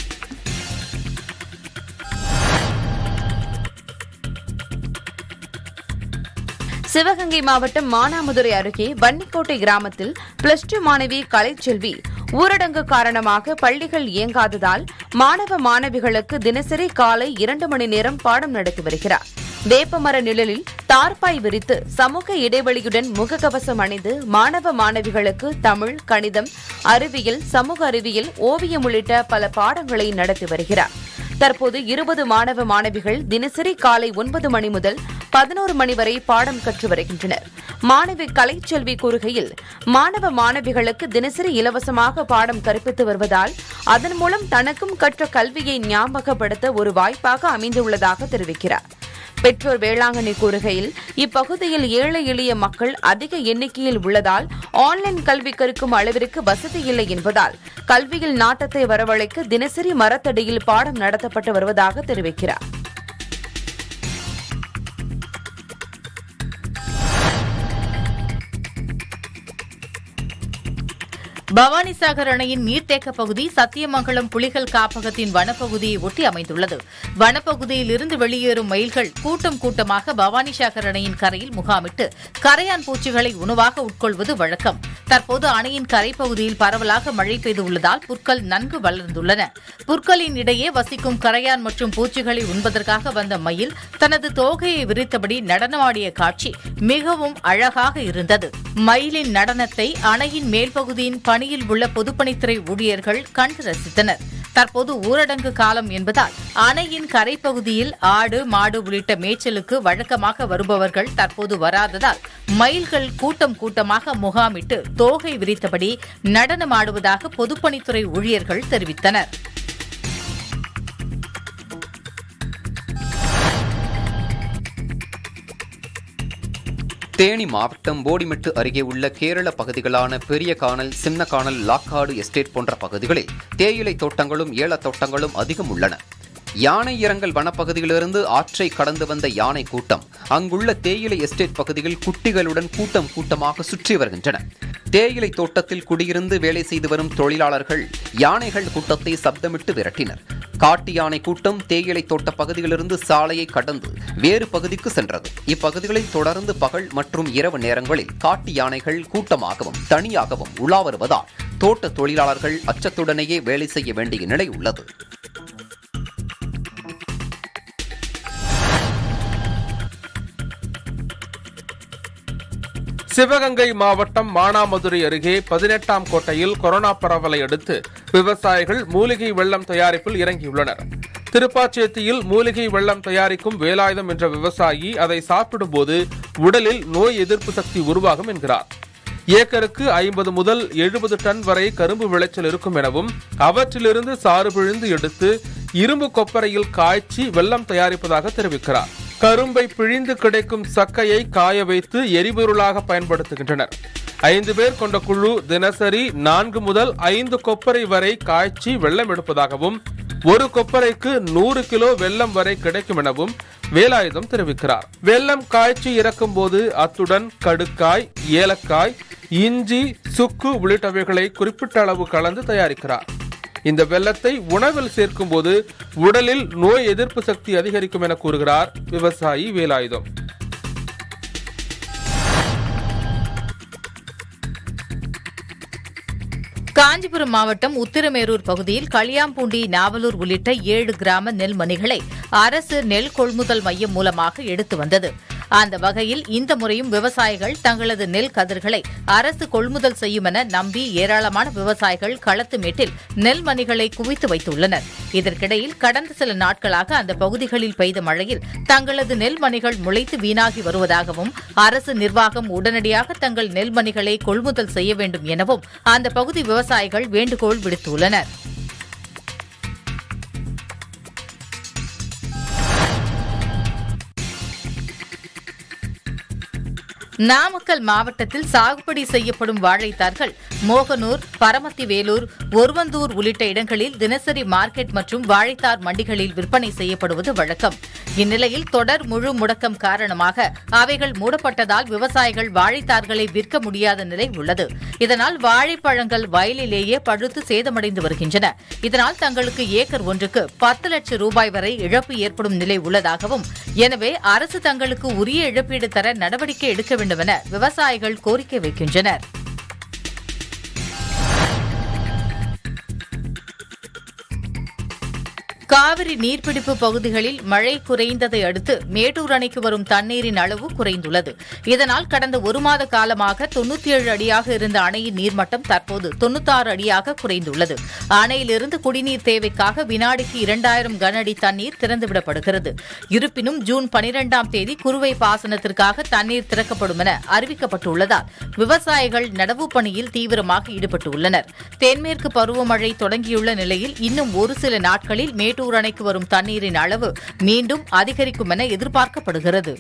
சிவகங்கை மாவட்டம் மானாமதுரை அருகே வன்னிக்கோட்டை கிராமத்தில் பிளஸ் டூ மாணவி கலைச்செல்வி ஊரடங்கு காரணமாக பள்ளிகள் இயங்காததால் மாணவ மாணவிகளுக்கு தினசரி காலை இரண்டு மணி நேரம் பாடம் நடத்தி வருகிறார் வேப்பமர நிழலில் தார்பாய் விரித்து சமூக இடைவெளியுடன் முகக்கவசம் அணிந்து மாணவ மாணவிகளுக்கு தமிழ் கணிதம் அறிவியல் சமூக அறிவியல் ஓவியம் உள்ளிட்ட பல பாடங்களை நடத்தி வருகிறார் தற்போது இருபது மாணவ மாணவிகள் தினசரி காலை ஒன்பது மணி முதல் பதினோரு மணி வரை பாடம் கற்று வருகின்றனர் மாணவி கலைச்செல்வி கூறுகையில் மாணவ மாணவிகளுக்கு தினசரி இலவசமாக பாடம் கற்பித்து வருவதால் அதன் மூலம் தனக்கும் கற்ற கல்வியை ஞாபகப்படுத்த ஒரு வாய்ப்பாக அமைந்துள்ளதாக தெரிவிக்கிறார் பெற்றோர் வேளாங்கண்ணி கூறுகையில் இப்பகுதியில் ஏழை எளிய மக்கள் அதிக எண்ணிக்கையில் உள்ளதால் ஆன்லைன் கல்வி கற்கும் அளவிற்கு வசதி இல்லை என்பதால் கல்வியில் நாட்டத்தை வரவழைக்க தினசரி மரத்தடியில் பாடம் நடத்தப்பட்டு வருவதாக தெரிவிக்கிறார் பவானிசாகர் அணையின் நீர்த்தேக்க பகுதி சத்தியமங்கலம் புலிகள் காப்பகத்தின் வனப்பகுதியை ஒட்டி அமைந்துள்ளது வனப்பகுதியில் இருந்து வெளியேறும் மயில்கள் கூட்டம் கூட்டமாக பவானிசாகர் அணையின் கரையில் முகாமிட்டு கரையான் பூச்சிகளை உணவாக உட்கொள்வது வழக்கம் தற்போது அணையின் கரைப்பகுதியில் பரவலாக மழை பெய்துள்ளதால் புற்கள் நன்கு வளர்ந்துள்ளன புற்களின் இடையே வசிக்கும் கரையான் மற்றும் பூச்சிகளை உண்பதற்காக வந்த மயில் தனது தோகையை விரித்தபடி நடனமாடிய காட்சி மிகவும் அழகாக இருந்தது மயிலின் நடனத்தை அணையின் மேல்பகுதியின் பணியில் உள்ள பொதுப்பணித்துறை ஊழியர்கள் கண்டு ரசித்தனர் தற்போது ஊரடங்கு காலம் என்பதால் அணையின் கரைப்பகுதியில் ஆடு மாடு உள்ளிட்ட மேய்ச்சலுக்கு வழக்கமாக வருபவர்கள் தற்போது வராததால் மயில்கள் கூட்டம் கூட்டமாக முகாமிட்டு தோகை விரித்தபடி நடனமாடுவதாக பொதுப்பணித்துறை ஊழியர்கள் தெரிவித்தனர் தேனி மாவட்டம் போடிமெட்டு அருகே உள்ள கேரள பகுதிகளான பெரிய கானல் சின்ன கானல் லாக்காடு எஸ்டேட் போன்ற பகுதிகளில் தேயிலை தோட்டங்களும் ஏலத் தோட்டங்களும் அதிகம் உள்ளன யானை இரங்கல் வனப்பகுதியிலிருந்து ஆற்றை கடந்து வந்த யானை கூட்டம் அங்குள்ள தேயிலை எஸ்டேட் பகுதியில் குட்டிகளுடன் கூட்டம் கூட்டமாக சுற்றி வருகின்றன தேயிலை தோட்டத்தில் குடியிருந்து வேலை செய்து வரும் தொழிலாளர்கள் யானைகள் கூட்டத்தை சப்தமிட்டு விரட்டினர் காட்டு யானை கூட்டம் தேயிலை தோட்ட பகுதியிலிருந்து சாலையை கடந்து வேறு பகுதிக்கு சென்றது இப்பகுதிகளில் தொடர்ந்து பகல் மற்றும் இரவு நேரங்களில் காட்டு யானைகள் கூட்டமாகவும் தனியாகவும் உலா வருவதால் தோட்ட தொழிலாளர்கள் அச்சத்துடனேயே வேலை செய்ய வேண்டிய நிலை உள்ளது சிவகங்கை மாவட்டம் மானாமதுரை அருகே பதினெட்டாம் கோட்டையில் கொரோனா பரவலை அடுத்து விவசாயிகள் மூலிகை வெள்ளம் தயாரிப்பில் இறங்கியுள்ளனர் திருப்பாச்சேத்தியில் மூலிகை வெள்ளம் தயாரிக்கும் வேலாயுதம் என்ற விவசாயி அதை சாப்பிடும்போது உடலில் நோய் எதிர்ப்பு சக்தி உருவாகும் என்கிறார் ஏக்கருக்கு ஐம்பது முதல் எழுபது டன் வரை கரும்பு விளைச்சல் இருக்கும் எனவும் அவற்றிலிருந்து சாறு பிழிந்து எடுத்து இரும்பு கொப்பரையில் காய்ச்சி வெள்ளம் தயாரிப்பதாக தெரிவிக்கிறார் கரும்பை பிழிந்து கிடைக்கும் சக்கையை காய வைத்து எரிபொருளாக பயன்படுத்துகின்றனர் ஐந்து பேர் கொண்ட குழு தினசரி நான்கு முதல் ஐந்து கொப்பரை வரை காய்ச்சி வெள்ளம் எடுப்பதாகவும் ஒரு கொப்பரைக்கு நூறு கிலோ வெள்ளம் வரை கிடைக்கும் எனவும் வேலாயுதம் தெரிவிக்கிறார் வெள்ளம் காய்ச்சி இறக்கும் போது அத்துடன் கடுக்காய் ஏலக்காய் இஞ்சி சுக்கு உள்ளிட்டவைகளை குறிப்பிட்ட அளவு கலந்து தயாரிக்கிறார் இந்த வெள்ளத்தை உணவில் சேர்க்கும் போது உடலில் நோய் எதிர்ப்பு சக்தி அதிகரிக்கும் என கூறுகிறார் விவசாயி வேலாயுதம் காஞ்சிபுரம் மாவட்டம் உத்திரமேரூர் பகுதியில் களியாம்பூண்டி நாவலூர் உள்ளிட்ட ஏழு கிராம நெல் மணிகளை அரசு நெல் கொள்முதல் மையம் மூலமாக எடுத்து வந்தது அந்த வகையில் இந்த முறையும் விவசாயிகள் தங்களது நெல் கதிர்களை அரசு கொள்முதல் செய்யும் என நம்பி ஏராளமான விவசாயிகள் களத்து மேட்டில் நெல் மணிகளை குவித்து வைத்துள்ளனர் இதற்கிடையில் கடந்த சில நாட்களாக அந்த பகுதிகளில் பெய்த மழையில் தங்களது நெல் மணிகள் முளைத்து வீணாகி வருவதாகவும் அரசு நிர்வாகம் உடனடியாக தங்கள் நெல் மணிகளை கொள்முதல் செய்ய வேண்டும் எனவும் அந்த பகுதி விவசாயிகள் வேண்டுகோள் விடுத்துள்ளனர் நாமக்கல் மாவட்டத்தில் சாகுபடி செய்யப்படும் வாழைத்தார்கள் மோகனூர் பரமத்தி வேலூர் ஒருவந்தூர் உள்ளிட்ட இடங்களில் தினசரி மார்க்கெட் மற்றும் வாழைத்தார் மண்டிகளில் விற்பனை செய்யப்படுவது வழக்கம் இந்நிலையில் தொடர் முழு முடக்கம் காரணமாக அவைகள் மூடப்பட்டதால் விவசாயிகள் வாழைத்தார்களை விற்க முடியாத நிலை உள்ளது இதனால் வாழைப்பழங்கள் வயலிலேயே பழுத்து சேதமடைந்து வருகின்றன இதனால் தங்களுக்கு ஏக்கர் ஒன்றுக்கு பத்து லட்சம் ரூபாய் வரை இழப்பு ஏற்படும் நிலை உள்ளதாகவும் எனவே அரசு தங்களுக்கு உரிய இழப்பீடு தர நடவடிக்கை எடுக்க வேண்டும் என விவசாயிகள் கோரிக்கை வைக்கின்றனர் காவிரி நீர்பிடிப்பு பகுதிகளில் மழை குறைந்ததை அடுத்து மேட்டூர் அணைக்கு வரும் தண்ணீரின் அளவு குறைந்துள்ளது இதனால் கடந்த ஒரு மாத காலமாக தொன்னூத்தி ஏழு அடியாக இருந்த அணையின் நீர்மட்டம் தற்போது தொன்னூத்தாறு அடியாக குறைந்துள்ளது அணையிலிருந்து குடிநீர் தேவைக்காக வினாடிக்கு இரண்டாயிரம் கன அடி தண்ணீர் திறந்துவிடப்படுகிறது இருப்பினும் ஜூன் பனிரெண்டாம் தேதி குறுவை பாசனத்திற்காக தண்ணீர் திறக்கப்படும் என அறிவிக்கப்பட்டுள்ளதால் விவசாயிகள் நடவு பணியில் தீவிரமாக ஈடுபட்டுள்ளனர் தென்மேற்கு பருவமழை தொடங்கியுள்ள நிலையில் இன்னும் ஒரு சில நாட்களில் மேட்டூர் அணைக்கு வரும் தண்ணீரின் அளவு மீண்டும் அதிகரிக்கும் என எதிர்பார்க்கப்படுகிறது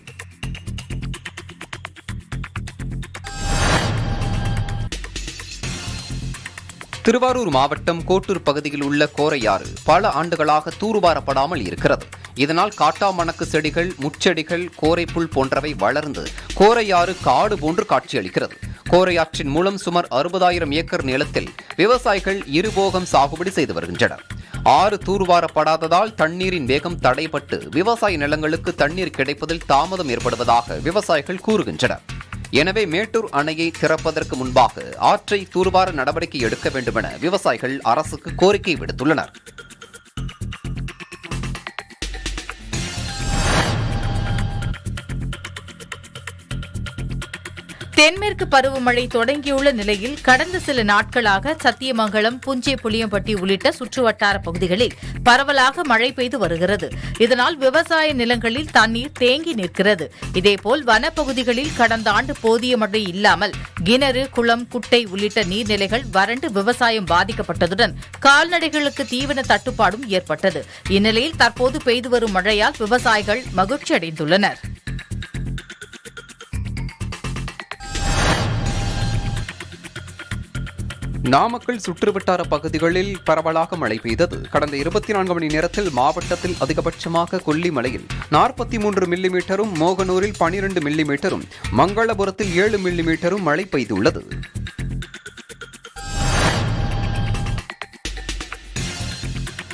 திருவாரூர் மாவட்டம் கோட்டூர் பகுதியில் உள்ள கோரையாறு பல ஆண்டுகளாக தூர்வாரப்படாமல் இருக்கிறது இதனால் காட்டாமணக்கு செடிகள் முச்செடிகள் கோரைப்புல் போன்றவை வளர்ந்து கோரையாறு காடு போன்று காட்சியளிக்கிறது கோரையாற்றின் மூலம் சுமார் அறுபதாயிரம் ஏக்கர் நிலத்தில் விவசாயிகள் இருபோகம் சாகுபடி செய்து வருகின்றனர் ஆறு தூர்வாரப்படாததால் தண்ணீரின் வேகம் தடைபட்டு விவசாய நிலங்களுக்கு தண்ணீர் கிடைப்பதில் தாமதம் ஏற்படுவதாக விவசாயிகள் கூறுகின்றனர் எனவே மேட்டூர் அணையை திறப்பதற்கு முன்பாக ஆற்றை தூர்வார நடவடிக்கை எடுக்க வேண்டும் என விவசாயிகள் அரசுக்கு கோரிக்கை விடுத்துள்ளனர் தென்மேற்கு பருவமழை தொடங்கியுள்ள நிலையில் கடந்த சில நாட்களாக சத்தியமங்கலம் புஞ்சை புளியம்பட்டி உள்ளிட்ட சுற்றுவட்டார பகுதிகளில் பரவலாக மழை பெய்து வருகிறது இதனால் விவசாய நிலங்களில் தண்ணீர் தேங்கி நிற்கிறது இதேபோல் வனப்பகுதிகளில் கடந்த ஆண்டு போதிய மழை இல்லாமல் கிணறு குளம் குட்டை உள்ளிட்ட நீர்நிலைகள் வறண்டு விவசாயம் பாதிக்கப்பட்டதுடன் கால்நடைகளுக்கு தீவன தட்டுப்பாடும் ஏற்பட்டது இந்நிலையில் தற்போது பெய்து வரும் மழையால் விவசாயிகள் மகிழ்ச்சி அடைந்துள்ளனர் நாமக்கல் சுற்றுவட்டார பகுதிகளில் பரவலாக மழை பெய்தது கடந்த இருபத்தி நான்கு மணி நேரத்தில் மாவட்டத்தில் அதிகபட்சமாக கொல்லிமலையில் நாற்பத்தி மூன்று மில்லிமீட்டரும் மோகனூரில் பனிரெண்டு மில்லிமீட்டரும் மங்களபுரத்தில் ஏழு மில்லிமீட்டரும் மழை பெய்துள்ளது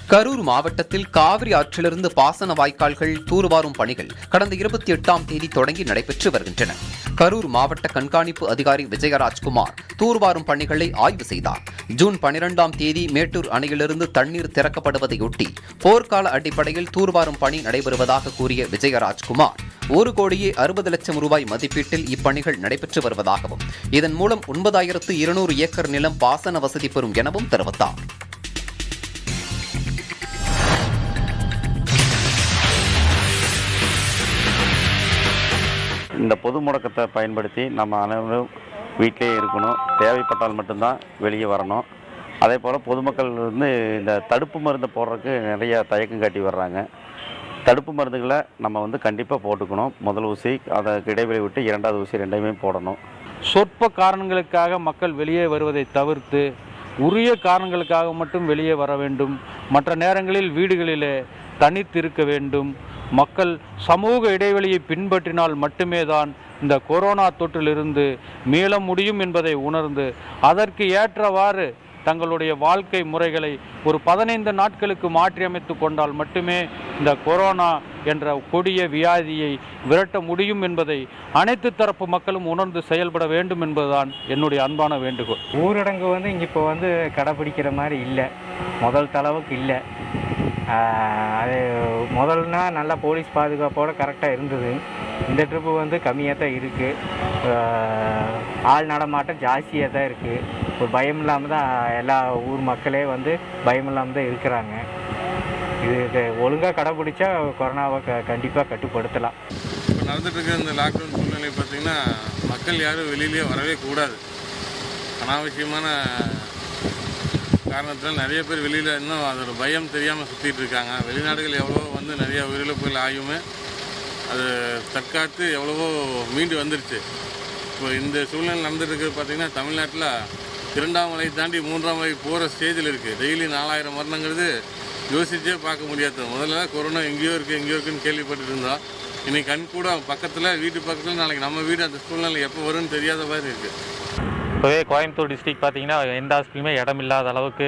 கரூர் மாவட்டத்தில் காவிரி ஆற்றிலிருந்து பாசன வாய்க்கால்கள் தூர்வாரும் பணிகள் கடந்த இருபத்தி எட்டாம் தேதி தொடங்கி நடைபெற்று வருகின்றன கரூர் மாவட்ட கண்காணிப்பு அதிகாரி விஜயராஜ்குமார் தூர்வாரும் பணிகளை ஆய்வு செய்தார் ஜூன் பனிரெண்டாம் தேதி மேட்டூர் அணையிலிருந்து தண்ணீர் திறக்கப்படுவதையொட்டி போர்க்கால அடிப்படையில் தூர்வாரும் பணி நடைபெறுவதாக கூறிய விஜயராஜ்குமார் ஒரு கோடியே அறுபது லட்சம் ரூபாய் மதிப்பீட்டில் இப்பணிகள் நடைபெற்று வருவதாகவும் இதன் மூலம் ஒன்பதாயிரத்து இருநூறு ஏக்கர் நிலம் பாசன வசதி பெறும் எனவும் தெரிவித்தார் இந்த பொது முடக்கத்தை பயன்படுத்தி நம்ம அனைவரும் வீட்டிலே இருக்கணும் தேவைப்பட்டால் மட்டும்தான் வெளியே வரணும் அதே போல் பொதுமக்கள் வந்து இந்த தடுப்பு மருந்து போடுறதுக்கு நிறைய தயக்கம் காட்டி வர்றாங்க தடுப்பு மருந்துகளை நம்ம வந்து கண்டிப்பாக போட்டுக்கணும் முதல் ஊசி அதை இடைவெளி விட்டு இரண்டாவது ஊசி ரெண்டையுமே போடணும் சொற்ப காரணங்களுக்காக மக்கள் வெளியே வருவதை தவிர்த்து உரிய காரணங்களுக்காக மட்டும் வெளியே வர வேண்டும் மற்ற நேரங்களில் வீடுகளிலே தனித்து இருக்க வேண்டும் மக்கள் சமூக இடைவெளியை பின்பற்றினால் மட்டுமே தான் இந்த கொரோனா தொற்றிலிருந்து மீள முடியும் என்பதை உணர்ந்து அதற்கு ஏற்றவாறு தங்களுடைய வாழ்க்கை முறைகளை ஒரு பதினைந்து நாட்களுக்கு மாற்றியமைத்து கொண்டால் மட்டுமே இந்த கொரோனா என்ற கொடிய வியாதியை விரட்ட முடியும் என்பதை அனைத்து தரப்பு மக்களும் உணர்ந்து செயல்பட வேண்டும் என்பதுதான் என்னுடைய அன்பான வேண்டுகோள் ஊரடங்கு வந்து இங்கே இப்போ வந்து கடைப்பிடிக்கிற மாதிரி இல்லை முதல் தளவுக்கு இல்லை ஆஹ் அது முதல்னா நல்லா போலீஸ் பாதுகாப்போடு கரெக்டாக இருந்தது இந்த ட்ரிப்பு வந்து கம்மியாக தான் இருக்குது ஆள் நடமாட்டம் ஜாஸ்தியாக தான் இருக்குது ஒரு பயம் இல்லாமல் தான் எல்லா ஊர் மக்களே வந்து பயம் இல்லாமல் தான் இருக்கிறாங்க இது ஒழுங்காக கடைப்பிடிச்சா கொரோனாவை க கண்டிப்பாக கட்டுப்படுத்தலாம் இப்போ நடந்துட்டு இருக்கிற இந்த லாக்டவுன் சூழ்நிலை பார்த்தீங்கன்னா மக்கள் யாரும் வெளியிலேயே வரவே கூடாது அனாவசியமான காரணத்தில் நிறைய பேர் வெளியில் இன்னும் அதோட பயம் தெரியாமல் சுற்றிட்டு இருக்காங்க வெளிநாடுகள் எவ்வளோ வந்து நிறைய உயிரிழப்புகள் ஆகியுமே அது தற்காத்து எவ்வளவோ மீண்டு வந்துருச்சு இப்போ இந்த சூழ்நிலை நடந்துட்டு இருக்கிறது பார்த்தீங்கன்னா தமிழ்நாட்டில் இரண்டாம் மலை தாண்டி மூன்றாம் மலை போகிற ஸ்டேஜில் இருக்குது டெய்லி நாலாயிரம் மரணங்கிறது யோசிச்சே பார்க்க முடியாது முதல்ல கொரோனா எங்கேயோ இருக்குது எங்கேயோ இருக்குன்னு கேள்விப்பட்டு இருந்தோம் இன்னைக்கு கண் கூட பக்கத்தில் வீட்டு பக்கத்தில் நாளைக்கு நம்ம வீடு அந்த சூழ்நிலை எப்போ வரும்னு தெரியாத மாதிரி இருக்குது இப்போவே கோயம்புத்தூர் டிஸ்ட்ரிக்ட் பார்த்தீங்கன்னா எந்த ஹாஸ்பிட்டலுமே இடம் இல்லாத அளவுக்கு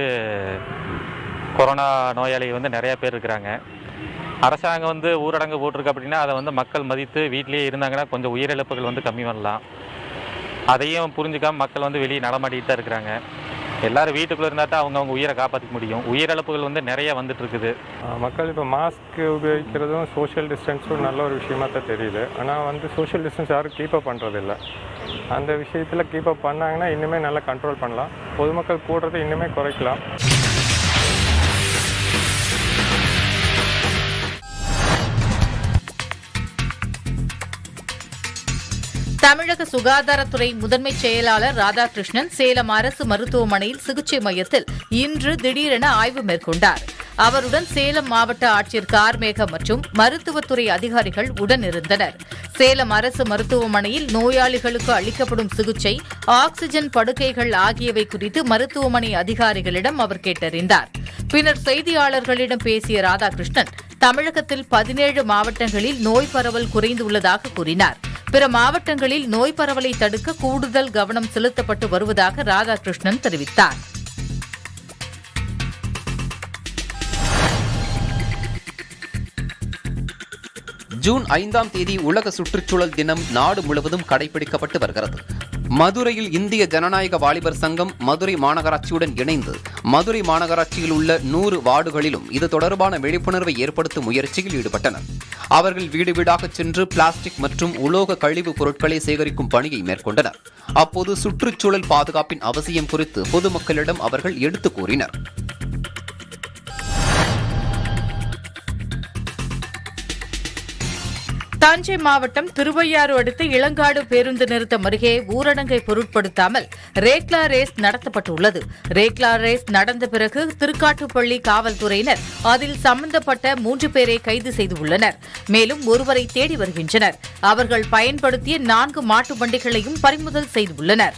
கொரோனா நோயாளிகள் வந்து நிறையா பேர் இருக்கிறாங்க அரசாங்கம் வந்து ஊரடங்கு போட்டிருக்கு அப்படின்னா அதை வந்து மக்கள் மதித்து வீட்டிலேயே இருந்தாங்கன்னா கொஞ்சம் உயிரிழப்புகள் வந்து கம்மி பண்ணலாம் அதையும் புரிஞ்சுக்காம மக்கள் வந்து வெளியே நடமாடிட்டு தான் இருக்கிறாங்க எல்லாரும் வீட்டுக்குள்ளே இருந்தால் தான் அவங்கவுங்க உயிரை காப்பாற்றிக்க முடியும் உயிரிழப்புகள் வந்து நிறைய வந்துட்டு இருக்குது மக்கள் இப்போ மாஸ்க் உபயோகிக்கிறதும் சோஷியல் டிஸ்டன்ஸும் நல்ல ஒரு விஷயமா தான் தெரியுது ஆனால் வந்து சோஷியல் டிஸ்டன்ஸ் யாரும் கீப் அப் பண்ணுறதில்ல அந்த விஷயத்தில் கீப் அப் பண்ணாங்கன்னா இன்னுமே நல்லா கண்ட்ரோல் பண்ணலாம் பொதுமக்கள் கூடுறதை இன்னுமே குறைக்கலாம் தமிழக சுகாதாரத்துறை முதன்மை செயலாளர் ராதாகிருஷ்ணன் சேலம் அரசு மருத்துவமனையில் சிகிச்சை மையத்தில் இன்று திடீரென ஆய்வு மேற்கொண்டார் அவருடன் சேலம் மாவட்ட ஆட்சியர் கார்மேகம் மற்றும் மருத்துவத்துறை அதிகாரிகள் உடன் இருந்தனர் சேலம் அரசு மருத்துவமனையில் நோயாளிகளுக்கு அளிக்கப்படும் சிகிச்சை ஆக்ஸிஜன் படுக்கைகள் ஆகியவை குறித்து மருத்துவமனை அதிகாரிகளிடம் அவர் கேட்டறிந்தார் பின்னர் செய்தியாளர்களிடம் பேசிய ராதாகிருஷ்ணன் தமிழகத்தில் பதினேழு மாவட்டங்களில் நோய் பரவல் குறைந்துள்ளதாக கூறினார் பிற மாவட்டங்களில் நோய் பரவலை தடுக்க கூடுதல் கவனம் செலுத்தப்பட்டு வருவதாக ராதாகிருஷ்ணன் தெரிவித்தார் ஜூன் ஐந்தாம் தேதி உலக சுற்றுச்சூழல் தினம் நாடு முழுவதும் கடைபிடிக்கப்பட்டு வருகிறது மதுரையில் இந்திய ஜனநாயக வாலிபர் சங்கம் மதுரை மாநகராட்சியுடன் இணைந்து மதுரை மாநகராட்சியில் உள்ள நூறு வார்டுகளிலும் இது தொடர்பான விழிப்புணர்வை ஏற்படுத்தும் முயற்சியில் ஈடுபட்டனர் அவர்கள் வீடு வீடாக சென்று பிளாஸ்டிக் மற்றும் உலோக கழிவுப் பொருட்களை சேகரிக்கும் பணியை மேற்கொண்டனர் அப்போது சுற்றுச்சூழல் பாதுகாப்பின் அவசியம் குறித்து பொதுமக்களிடம் அவர்கள் எடுத்துக் கூறினர் தஞ்சை மாவட்டம் திருவையாறு அடுத்த இளங்காடு பேருந்து நிறுத்தம் அருகே ஊரடங்கை பொருட்படுத்தாமல் ரேக்லா ரேஸ் நடத்தப்பட்டுள்ளது ரேக்லா ரேஸ் நடந்த பிறகு திருக்காட்டுப்பள்ளி காவல்துறையினர் அதில் சம்பந்தப்பட்ட மூன்று பேரை கைது செய்துள்ளனர் மேலும் ஒருவரை தேடி வருகின்றனர் அவர்கள் பயன்படுத்திய நான்கு மாட்டு வண்டிகளையும் பறிமுதல் செய்துள்ளனர்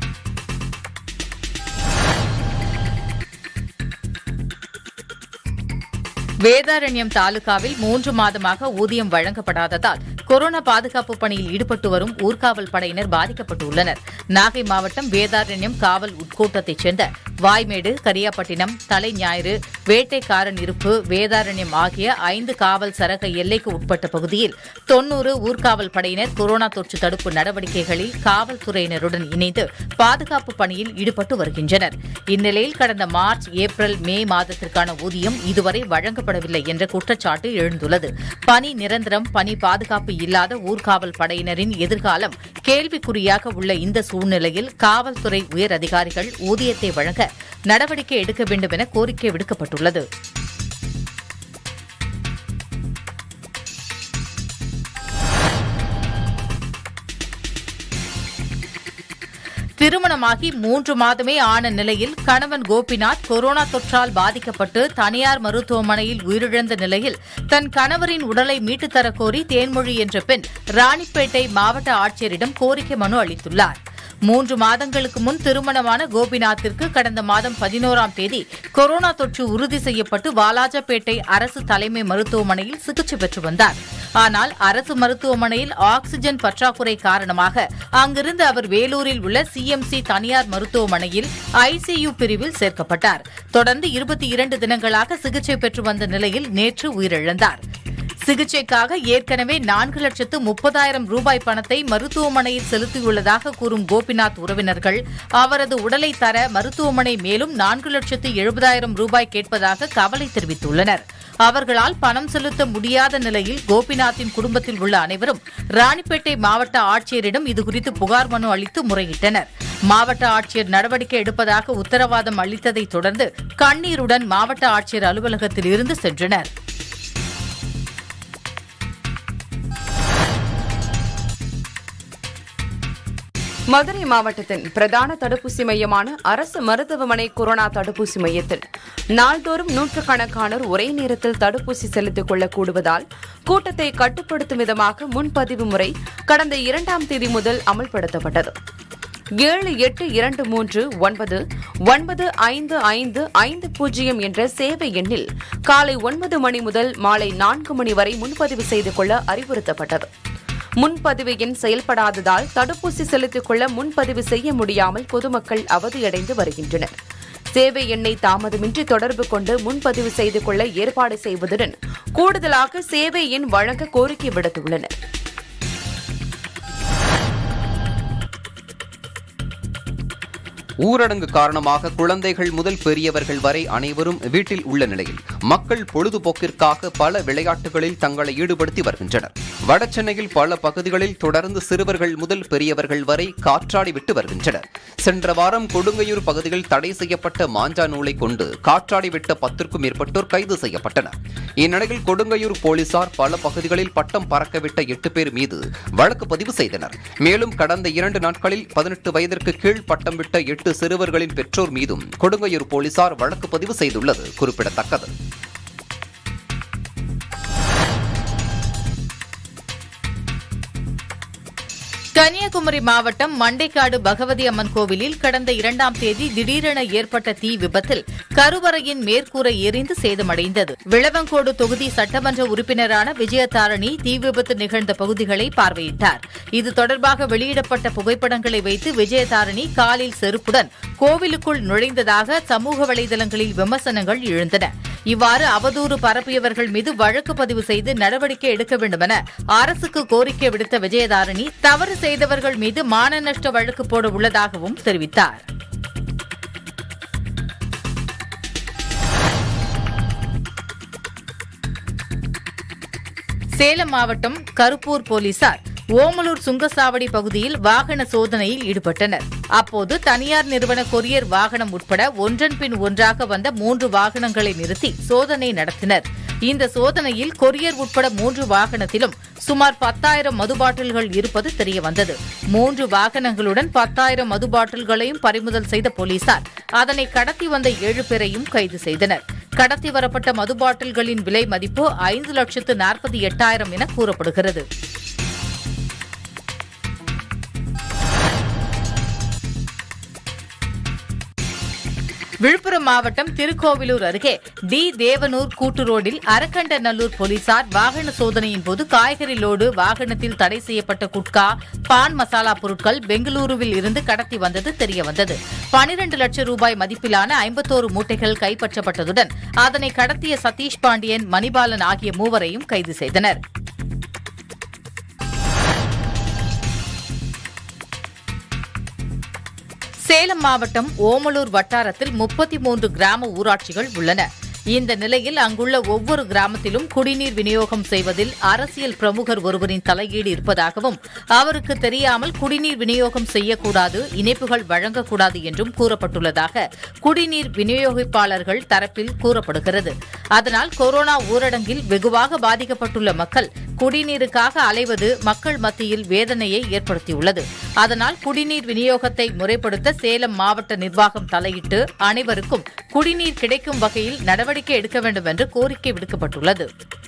வேதாரண்யம் தாலுகாவில் மூன்று மாதமாக ஊதியம் வழங்கப்படாததால் கொரோனா பாதுகாப்பு பணியில் ஈடுபட்டு வரும் ஊர்காவல் படையினர் பாதிக்கப்பட்டுள்ளனர் நாகை மாவட்டம் வேதாரண்யம் காவல் உட்கோட்டத்தைச் சேர்ந்த வாய்மேடு கரியாப்பட்டினம் தலைஞாயிறு வேட்டைக்காரன் இருப்பு வேதாரண்யம் ஆகிய ஐந்து காவல் சரக எல்லைக்கு உட்பட்ட பகுதியில் தொன்னூறு ஊர்காவல் படையினர் கொரோனா தொற்று தடுப்பு நடவடிக்கைகளில் காவல்துறையினருடன் இணைந்து பாதுகாப்பு பணியில் ஈடுபட்டு வருகின்றனர் இந்நிலையில் கடந்த மார்ச் ஏப்ரல் மே மாதத்திற்கான ஊதியம் இதுவரை வழங்கப்படவில்லை என்ற குற்றச்சாட்டு எழுந்துள்ளது பணி நிரந்தரம் பணி பாதுகாப்பு இல்லாத ஊர்காவல் படையினரின் எதிர்காலம் கேள்விக்குறியாக உள்ள இந்த சூழ்நிலையில் காவல்துறை உயர் அதிகாரிகள் ஊதியத்தை வழங்க நடவடிக்கை எடுக்க வேண்டும் என கோரிக்கை விடுக்கப்பட்டுள்ளது திருமணமாகி மூன்று மாதமே ஆன நிலையில் கணவன் கோபிநாத் கொரோனா தொற்றால் பாதிக்கப்பட்டு தனியார் மருத்துவமனையில் உயிரிழந்த நிலையில் தன் கணவரின் உடலை மீட்டுத் தரக் கோரி தேன்மொழி என்ற பெண் ராணிப்பேட்டை மாவட்ட ஆட்சியரிடம் கோரிக்கை மனு அளித்துள்ளார் மூன்று மாதங்களுக்கு முன் திருமணமான கோபிநாத்திற்கு கடந்த மாதம் பதினோராம் தேதி கொரோனா தொற்று உறுதி செய்யப்பட்டு வாலாஜாபேட்டை அரசு தலைமை மருத்துவமனையில் சிகிச்சை பெற்று வந்தார் ஆனால் அரசு மருத்துவமனையில் ஆக்ஸிஜன் பற்றாக்குறை காரணமாக அங்கிருந்து அவர் வேலூரில் உள்ள சிஎம்சி தனியார் மருத்துவமனையில் ஐசியு பிரிவில் சேர்க்கப்பட்டார் தொடர்ந்து இருபத்தி இரண்டு தினங்களாக சிகிச்சை பெற்று வந்த நிலையில் நேற்று உயிரிழந்தார் சிகிச்சைக்காக ஏற்கனவே நான்கு லட்சத்து முப்பதாயிரம் ரூபாய் பணத்தை மருத்துவமனையில் செலுத்தியுள்ளதாக கூறும் கோபிநாத் உறவினர்கள் அவரது உடலை தர மருத்துவமனை மேலும் நான்கு லட்சத்து எழுபதாயிரம் ரூபாய் கேட்பதாக கவலை தெரிவித்துள்ளனர் அவர்களால் பணம் செலுத்த முடியாத நிலையில் கோபிநாத்தின் குடும்பத்தில் உள்ள அனைவரும் ராணிப்பேட்டை மாவட்ட ஆட்சியரிடம் இதுகுறித்து புகார் மனு அளித்து முறையிட்டனர் மாவட்ட ஆட்சியர் நடவடிக்கை எடுப்பதாக உத்தரவாதம் அளித்ததைத் தொடர்ந்து கண்ணீருடன் மாவட்ட ஆட்சியர் அலுவலகத்தில் இருந்து சென்றனர் மதுரை மாவட்டத்தின் பிரதான தடுப்பூசி மையமான அரசு மருத்துவமனை கொரோனா தடுப்பூசி மையத்தில் நாள்தோறும் நூற்றுக்கணக்கானோர் ஒரே நேரத்தில் தடுப்பூசி செலுத்திக் கொள்ளக் கூடுவதால் கூட்டத்தை கட்டுப்படுத்தும் விதமாக முன்பதிவு முறை கடந்த இரண்டாம் தேதி முதல் அமல்படுத்தப்பட்டது ஏழு எட்டு இரண்டு மூன்று ஒன்பது ஒன்பது ஐந்து ஐந்து ஐந்து பூஜ்ஜியம் என்ற சேவை எண்ணில் காலை ஒன்பது மணி முதல் மாலை நான்கு மணி வரை முன்பதிவு செய்து கொள்ள அறிவுறுத்தப்பட்டது முன்பதிவு எண் செயல்படாததால் தடுப்பூசி செலுத்திக் கொள்ள முன்பதிவு செய்ய முடியாமல் பொதுமக்கள் அவதியடைந்து வருகின்றனர் சேவை எண்ணை தாமதமின்றி தொடர்பு கொண்டு முன்பதிவு செய்து கொள்ள ஏற்பாடு செய்வதுடன் கூடுதலாக சேவை எண் வழங்க கோரிக்கை விடுத்துள்ளனர் ஊரடங்கு காரணமாக குழந்தைகள் முதல் பெரியவர்கள் வரை அனைவரும் வீட்டில் உள்ள நிலையில் மக்கள் பொழுதுபோக்கிற்காக பல விளையாட்டுகளில் தங்களை ஈடுபடுத்தி வருகின்றனர் வடசென்னையில் பல பகுதிகளில் தொடர்ந்து சிறுவர்கள் முதல் பெரியவர்கள் வரை காற்றாடி விட்டு வருகின்றனர் சென்ற வாரம் கொடுங்கையூர் பகுதியில் தடை செய்யப்பட்ட மாஞ்சா நூலை கொண்டு காற்றாடி விட்ட பத்திற்கும் மேற்பட்டோர் கைது செய்யப்பட்டனர் இந்நிலையில் கொடுங்கையூர் போலீசார் பல பகுதிகளில் பட்டம் பறக்கவிட்ட எட்டு பேர் மீது வழக்கு பதிவு செய்தனர் மேலும் கடந்த இரண்டு நாட்களில் பதினெட்டு வயதிற்கு கீழ் பட்டம் விட்ட எட்டு சிறுவர்களின் பெற்றோர் மீதும் கொடுங்கையூர் போலீசார் வழக்கு பதிவு செய்துள்ளது குறிப்பிடத்தக்கது கன்னியாகுமரி மாவட்டம் மண்டைக்காடு பகவதி அம்மன் கோவிலில் கடந்த இரண்டாம் தேதி திடீரென ஏற்பட்ட தீ விபத்தில் கருவறையின் மேற்கூரை எரிந்து சேதமடைந்தது விளவங்கோடு தொகுதி சட்டமன்ற உறுப்பினரான விஜயதாரணி தீ விபத்து நிகழ்ந்த பகுதிகளை பார்வையிட்டார் இது தொடர்பாக வெளியிடப்பட்ட புகைப்படங்களை வைத்து விஜயதாரணி காலில் செருப்புடன் கோவிலுக்குள் நுழைந்ததாக சமூக வலைதளங்களில் விமர்சனங்கள் எழுந்தன இவ்வாறு அவதூறு பரப்பியவர்கள் மீது வழக்கு பதிவு செய்து நடவடிக்கை எடுக்க வேண்டும் என அரசுக்கு கோரிக்கை விடுத்த விஜயதாரணி தவறு செய்தவர்கள் மீது மான நஷ்ட வழக்கு போட உள்ளதாகவும் தெரிவித்தார் சேலம் மாவட்டம் கருப்பூர் போலீசார் ஓமலூர் சுங்கசாவடி பகுதியில் வாகன சோதனையில் ஈடுபட்டனர் அப்போது தனியார் நிறுவன கொரியர் வாகனம் உட்பட ஒன்றன் பின் ஒன்றாக வந்த மூன்று வாகனங்களை நிறுத்தி சோதனை நடத்தினர் இந்த சோதனையில் கொரியர் உட்பட மூன்று வாகனத்திலும் சுமார் பத்தாயிரம் மது பாட்டில்கள் இருப்பது தெரியவந்தது மூன்று வாகனங்களுடன் பத்தாயிரம் மது பாட்டில்களையும் பறிமுதல் செய்த போலீசார் அதனை கடத்தி வந்த ஏழு பேரையும் கைது செய்தனர் கடத்தி வரப்பட்ட மது பாட்டில்களின் விலை மதிப்பு ஐந்து லட்சத்து நாற்பத்தி எட்டாயிரம் என கூறப்படுகிறது விழுப்புரம் மாவட்டம் திருக்கோவிலூர் அருகே டி தேவனூர் கூட்டு ரோடில் அரக்கண்டநல்லூர் போலீசார் வாகன சோதனையின் போது காய்கறி லோடு வாகனத்தில் தடை செய்யப்பட்ட குட்கா பான் மசாலா பொருட்கள் பெங்களூருவில் இருந்து கடத்தி வந்தது தெரியவந்தது பனிரண்டு லட்சம் ரூபாய் மதிப்பிலான ஐம்பத்தோரு மூட்டைகள் கைப்பற்றப்பட்டதுடன் அதனை கடத்திய சதீஷ் பாண்டியன் மணிபாலன் ஆகிய மூவரையும் கைது செய்தனர் சேலம் மாவட்டம் ஓமலூர் வட்டாரத்தில் முப்பத்தி மூன்று கிராம ஊராட்சிகள் உள்ளன இந்த நிலையில் அங்குள்ள ஒவ்வொரு கிராமத்திலும் குடிநீர் விநியோகம் செய்வதில் அரசியல் பிரமுகர் ஒருவரின் தலையீடு இருப்பதாகவும் அவருக்கு தெரியாமல் குடிநீர் விநியோகம் செய்யக்கூடாது இணைப்புகள் வழங்கக்கூடாது என்றும் கூறப்பட்டுள்ளதாக குடிநீர் விநியோகிப்பாளர்கள் தரப்பில் கூறப்படுகிறது அதனால் கொரோனா ஊரடங்கில் வெகுவாக பாதிக்கப்பட்டுள்ள மக்கள் குடிநீருக்காக அலைவது மக்கள் மத்தியில் வேதனையை ஏற்படுத்தியுள்ளது அதனால் குடிநீர் விநியோகத்தை முறைப்படுத்த சேலம் மாவட்ட நிர்வாகம் தலையிட்டு அனைவருக்கும் குடிநீர் கிடைக்கும் வகையில் நடவடிக்கை எடுக்க வேண்டும் என்று கோரிக்கை விடுக்கப்பட்டுள்ளது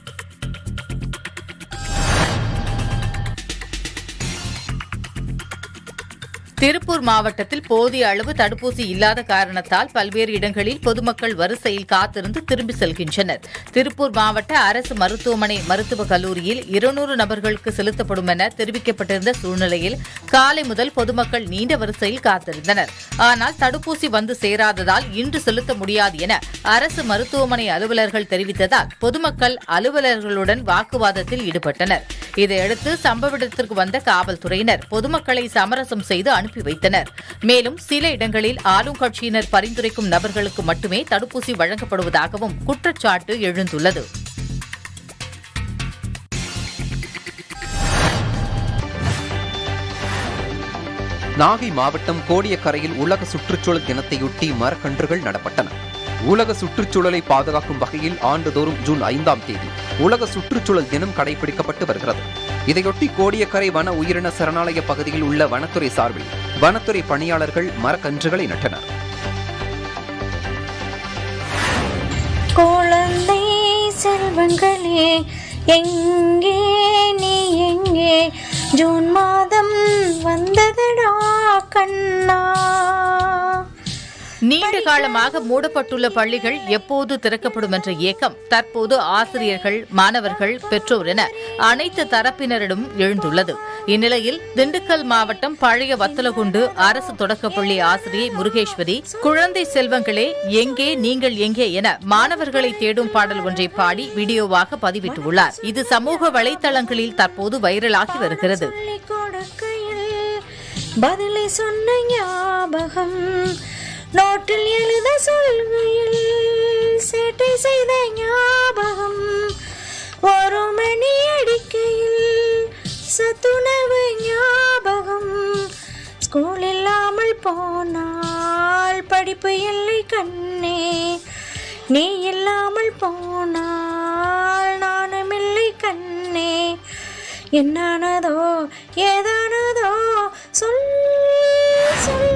திருப்பூர் மாவட்டத்தில் போதிய அளவு தடுப்பூசி இல்லாத காரணத்தால் பல்வேறு இடங்களில் பொதுமக்கள் வரிசையில் காத்திருந்து திரும்பி செல்கின்றனர் திருப்பூர் மாவட்ட அரசு மருத்துவமனை மருத்துவக் கல்லூரியில் இருநூறு நபர்களுக்கு செலுத்தப்படும் என தெரிவிக்கப்பட்டிருந்த சூழ்நிலையில் காலை முதல் பொதுமக்கள் நீண்ட வரிசையில் காத்திருந்தனர் ஆனால் தடுப்பூசி வந்து சேராததால் இன்று செலுத்த முடியாது என அரசு மருத்துவமனை அலுவலர்கள் தெரிவித்ததால் பொதுமக்கள் அலுவலர்களுடன் வாக்குவாதத்தில் ஈடுபட்டனர் இதையடுத்து சம்பவ இடத்திற்கு வந்த காவல்துறையினர் பொதுமக்களை சமரசம் செய்து அனுப்பி வைத்தனர் மேலும் சில இடங்களில் ஆளும் கட்சியினர் பரிந்துரைக்கும் நபர்களுக்கு மட்டுமே தடுப்பூசி வழங்கப்படுவதாகவும் குற்றச்சாட்டு எழுந்துள்ளது நாகை மாவட்டம் கோடியக்கரையில் உலக சுற்றுச்சூழல் தினத்தையொட்டி மரக்கன்றுகள் நடப்பட்டன உலக சுற்றுச்சூழலை பாதுகாக்கும் வகையில் ஆண்டுதோறும் ஜூன் ஐந்தாம் தேதி உலக சுற்றுச்சூழல் தினம் கடைபிடிக்கப்பட்டு வருகிறது இதையொட்டி கோடியக்கரை வன உயிரின சரணாலய பகுதியில் உள்ள வனத்துறை சார்பில் வனத்துறை பணியாளர்கள் மரக்கன்றுகளை நட்டனர் குழந்தை செல்வங்களே எங்கே நீ எங்கே ஜூன் மாதம் வந்ததடா கண்ணா நீண்ட காலமாக மூடப்பட்டுள்ள பள்ளிகள் எப்போது திறக்கப்படும் என்ற ஏக்கம் தற்போது ஆசிரியர்கள் மாணவர்கள் பெற்றோர் என அனைத்து தரப்பினரிடம் எழுந்துள்ளது இந்நிலையில் திண்டுக்கல் மாவட்டம் பழைய வத்தலகுண்டு அரசு தொடக்கப்பள்ளி ஆசிரியை முருகேஸ்வரி குழந்தை செல்வங்களே எங்கே நீங்கள் எங்கே என மாணவர்களை தேடும் பாடல் ஒன்றை பாடி வீடியோவாக பதிவிட்டுள்ளார் இது சமூக வலைதளங்களில் தற்போது வைரலாகி வருகிறது சொல்லிக் கொடுக்கையில் பதிலை சொன்ன ஞாபகம் நோட்டில் எழுத சொல்கையில் சேட்டை செய்த ஞாபகம் ஒரு மணி அடிக்கையில் சத்துணவு ஞாபகம் ஸ்கூல் இல்லாமல் போனால் படிப்பு இல்லை கண்ணே நீ இல்லாமல் போனால் நானும் இல்லை கண்ணே என்னானதோ ஏதானதோ சொல் சொல்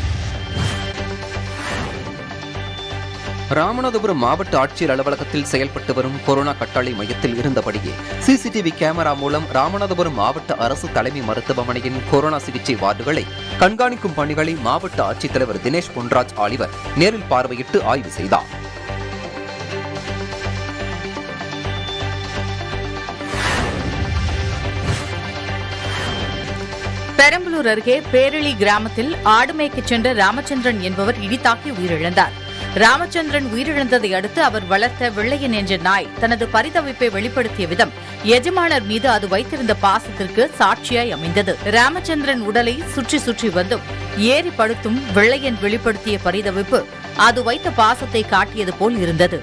ராமநாதபுரம் மாவட்ட ஆட்சியர் அலுவலகத்தில் செயல்பட்டு வரும் கொரோனா கட்டாளி மையத்தில் இருந்தபடியே சிசிடிவி கேமரா மூலம் ராமநாதபுரம் மாவட்ட அரசு தலைமை மருத்துவமனையின் கொரோனா சிகிச்சை வார்டுகளை கண்காணிக்கும் பணிகளை மாவட்ட ஆட்சித்தலைவர் தினேஷ் பொன்ராஜ் ஆலிவர் நேரில் பார்வையிட்டு ஆய்வு செய்தார் பெரம்பலூர் அருகே பேரளி கிராமத்தில் ஆடு மேய்க்கச் சென்ற ராமச்சந்திரன் என்பவர் இடித்தாக்கி உயிரிழந்தார் ராமச்சந்திரன் உயிரிழந்ததை அடுத்து அவர் வளர்த்த வெள்ளையன் என்ற நாய் தனது பரிதவிப்பை வெளிப்படுத்திய விதம் எஜமானர் மீது அது வைத்திருந்த பாசத்திற்கு சாட்சியாய் அமைந்தது ராமச்சந்திரன் உடலை சுற்றி சுற்றி வந்தும் ஏறி படுத்தும் வெள்ளையன் வெளிப்படுத்திய பரிதவிப்பு அது வைத்த பாசத்தை காட்டியது போல் இருந்தது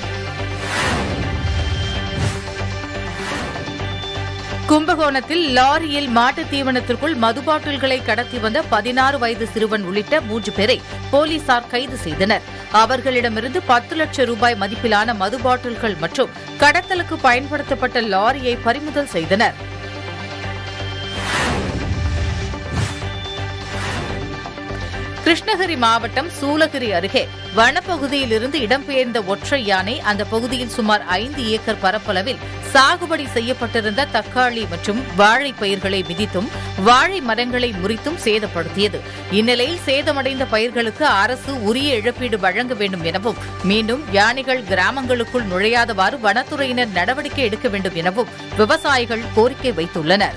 கும்பகோணத்தில் லாரியில் மாட்டுத் தீவனத்திற்குள் மது பாட்டில்களை கடத்தி வந்த பதினாறு வயது சிறுவன் உள்ளிட்ட மூன்று பேரை போலீசார் கைது செய்தனர் அவர்களிடமிருந்து பத்து லட்சம் ரூபாய் மதிப்பிலான மது பாட்டில்கள் மற்றும் கடத்தலுக்கு பயன்படுத்தப்பட்ட லாரியை பறிமுதல் செய்தனர் கிருஷ்ணகிரி மாவட்டம் சூலகிரி அருகே வனப்பகுதியில் இருந்து இடம்பெயர்ந்த ஒற்றை யானை அந்த பகுதியில் சுமார் ஐந்து ஏக்கர் பரப்பளவில் சாகுபடி செய்யப்பட்டிருந்த தக்காளி மற்றும் வாழை பயிர்களை மிதித்தும் வாழை மரங்களை முறித்தும் சேதப்படுத்தியது இந்நிலையில் சேதமடைந்த பயிர்களுக்கு அரசு உரிய இழப்பீடு வழங்க வேண்டும் எனவும் மீண்டும் யானைகள் கிராமங்களுக்குள் நுழையாதவாறு வனத்துறையினர் நடவடிக்கை எடுக்க வேண்டும் எனவும் விவசாயிகள் கோரிக்கை வைத்துள்ளனர்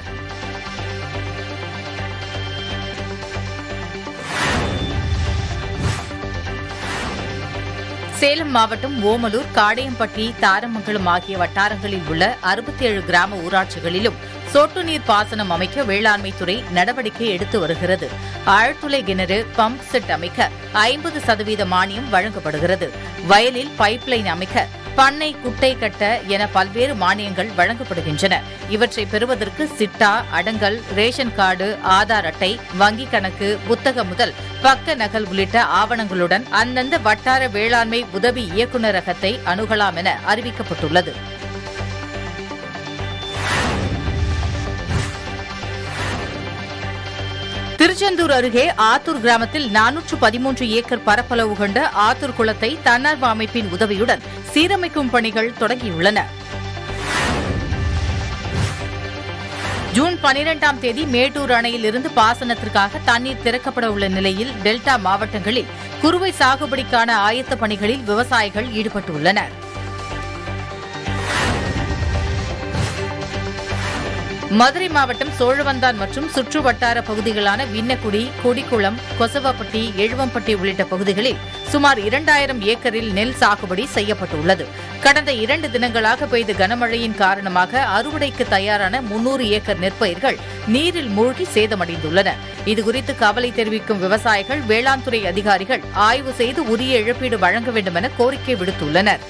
சேலம் மாவட்டம் ஓமலூர் காடையம்பட்டி தாரமங்கலம் ஆகிய வட்டாரங்களில் உள்ள அறுபத்தி ஏழு கிராம ஊராட்சிகளிலும் சொட்டு நீர் பாசனம் அமைக்க வேளாண்மை துறை நடவடிக்கை எடுத்து வருகிறது ஆழ்துளை கிணறு பம்ப் செட் அமைக்க ஐம்பது சதவீத மானியம் வழங்கப்படுகிறது வயலில் பைப்லைன் அமைக்க பண்ணை குட்டை கட்ட என பல்வேறு மானியங்கள் வழங்கப்படுகின்றன இவற்றை பெறுவதற்கு சிட்டா அடங்கல் ரேஷன் கார்டு ஆதார் அட்டை வங்கிக் கணக்கு புத்தகம் முதல் பக்க நகல் உள்ளிட்ட ஆவணங்களுடன் அந்தந்த வட்டார வேளாண்மை உதவி இயக்குநரகத்தை அணுகலாம் என அறிவிக்கப்பட்டுள்ளது திருச்செந்தூர் அருகே ஆத்தூர் கிராமத்தில் நானூற்று பதிமூன்று ஏக்கர் பரப்பளவு கொண்ட ஆத்தூர் குளத்தை தன்னார்வ அமைப்பின் உதவியுடன் சீரமைக்கும் பணிகள் தொடங்கியுள்ளன ஜூன் பனிரெண்டாம் தேதி மேட்டூர் அணையில் இருந்து பாசனத்திற்காக தண்ணீர் திறக்கப்பட உள்ள நிலையில் டெல்டா மாவட்டங்களில் குறுவை சாகுபடிக்கான ஆயத்த பணிகளில் விவசாயிகள் ஈடுபட்டுள்ளனர் மதுரை மாவட்டம் சோழவந்தான் மற்றும் சுற்று வட்டார பகுதிகளான விண்ணக்குடி கொடிக்குளம் கொசவப்பட்டி எழுவம்பட்டி உள்ளிட்ட பகுதிகளில் சுமார் இரண்டாயிரம் ஏக்கரில் நெல் சாகுபடி செய்யப்பட்டுள்ளது கடந்த இரண்டு தினங்களாக பெய்த கனமழையின் காரணமாக அறுவடைக்கு தயாரான முன்னூறு ஏக்கர் நெற்பயிர்கள் நீரில் மூழ்கி சேதமடைந்துள்ளன இதுகுறித்து கவலை தெரிவிக்கும் விவசாயிகள் வேளாண் துறை அதிகாரிகள் ஆய்வு செய்து உரிய இழப்பீடு வழங்க வேண்டும் என கோரிக்கை விடுத்துள்ளனர்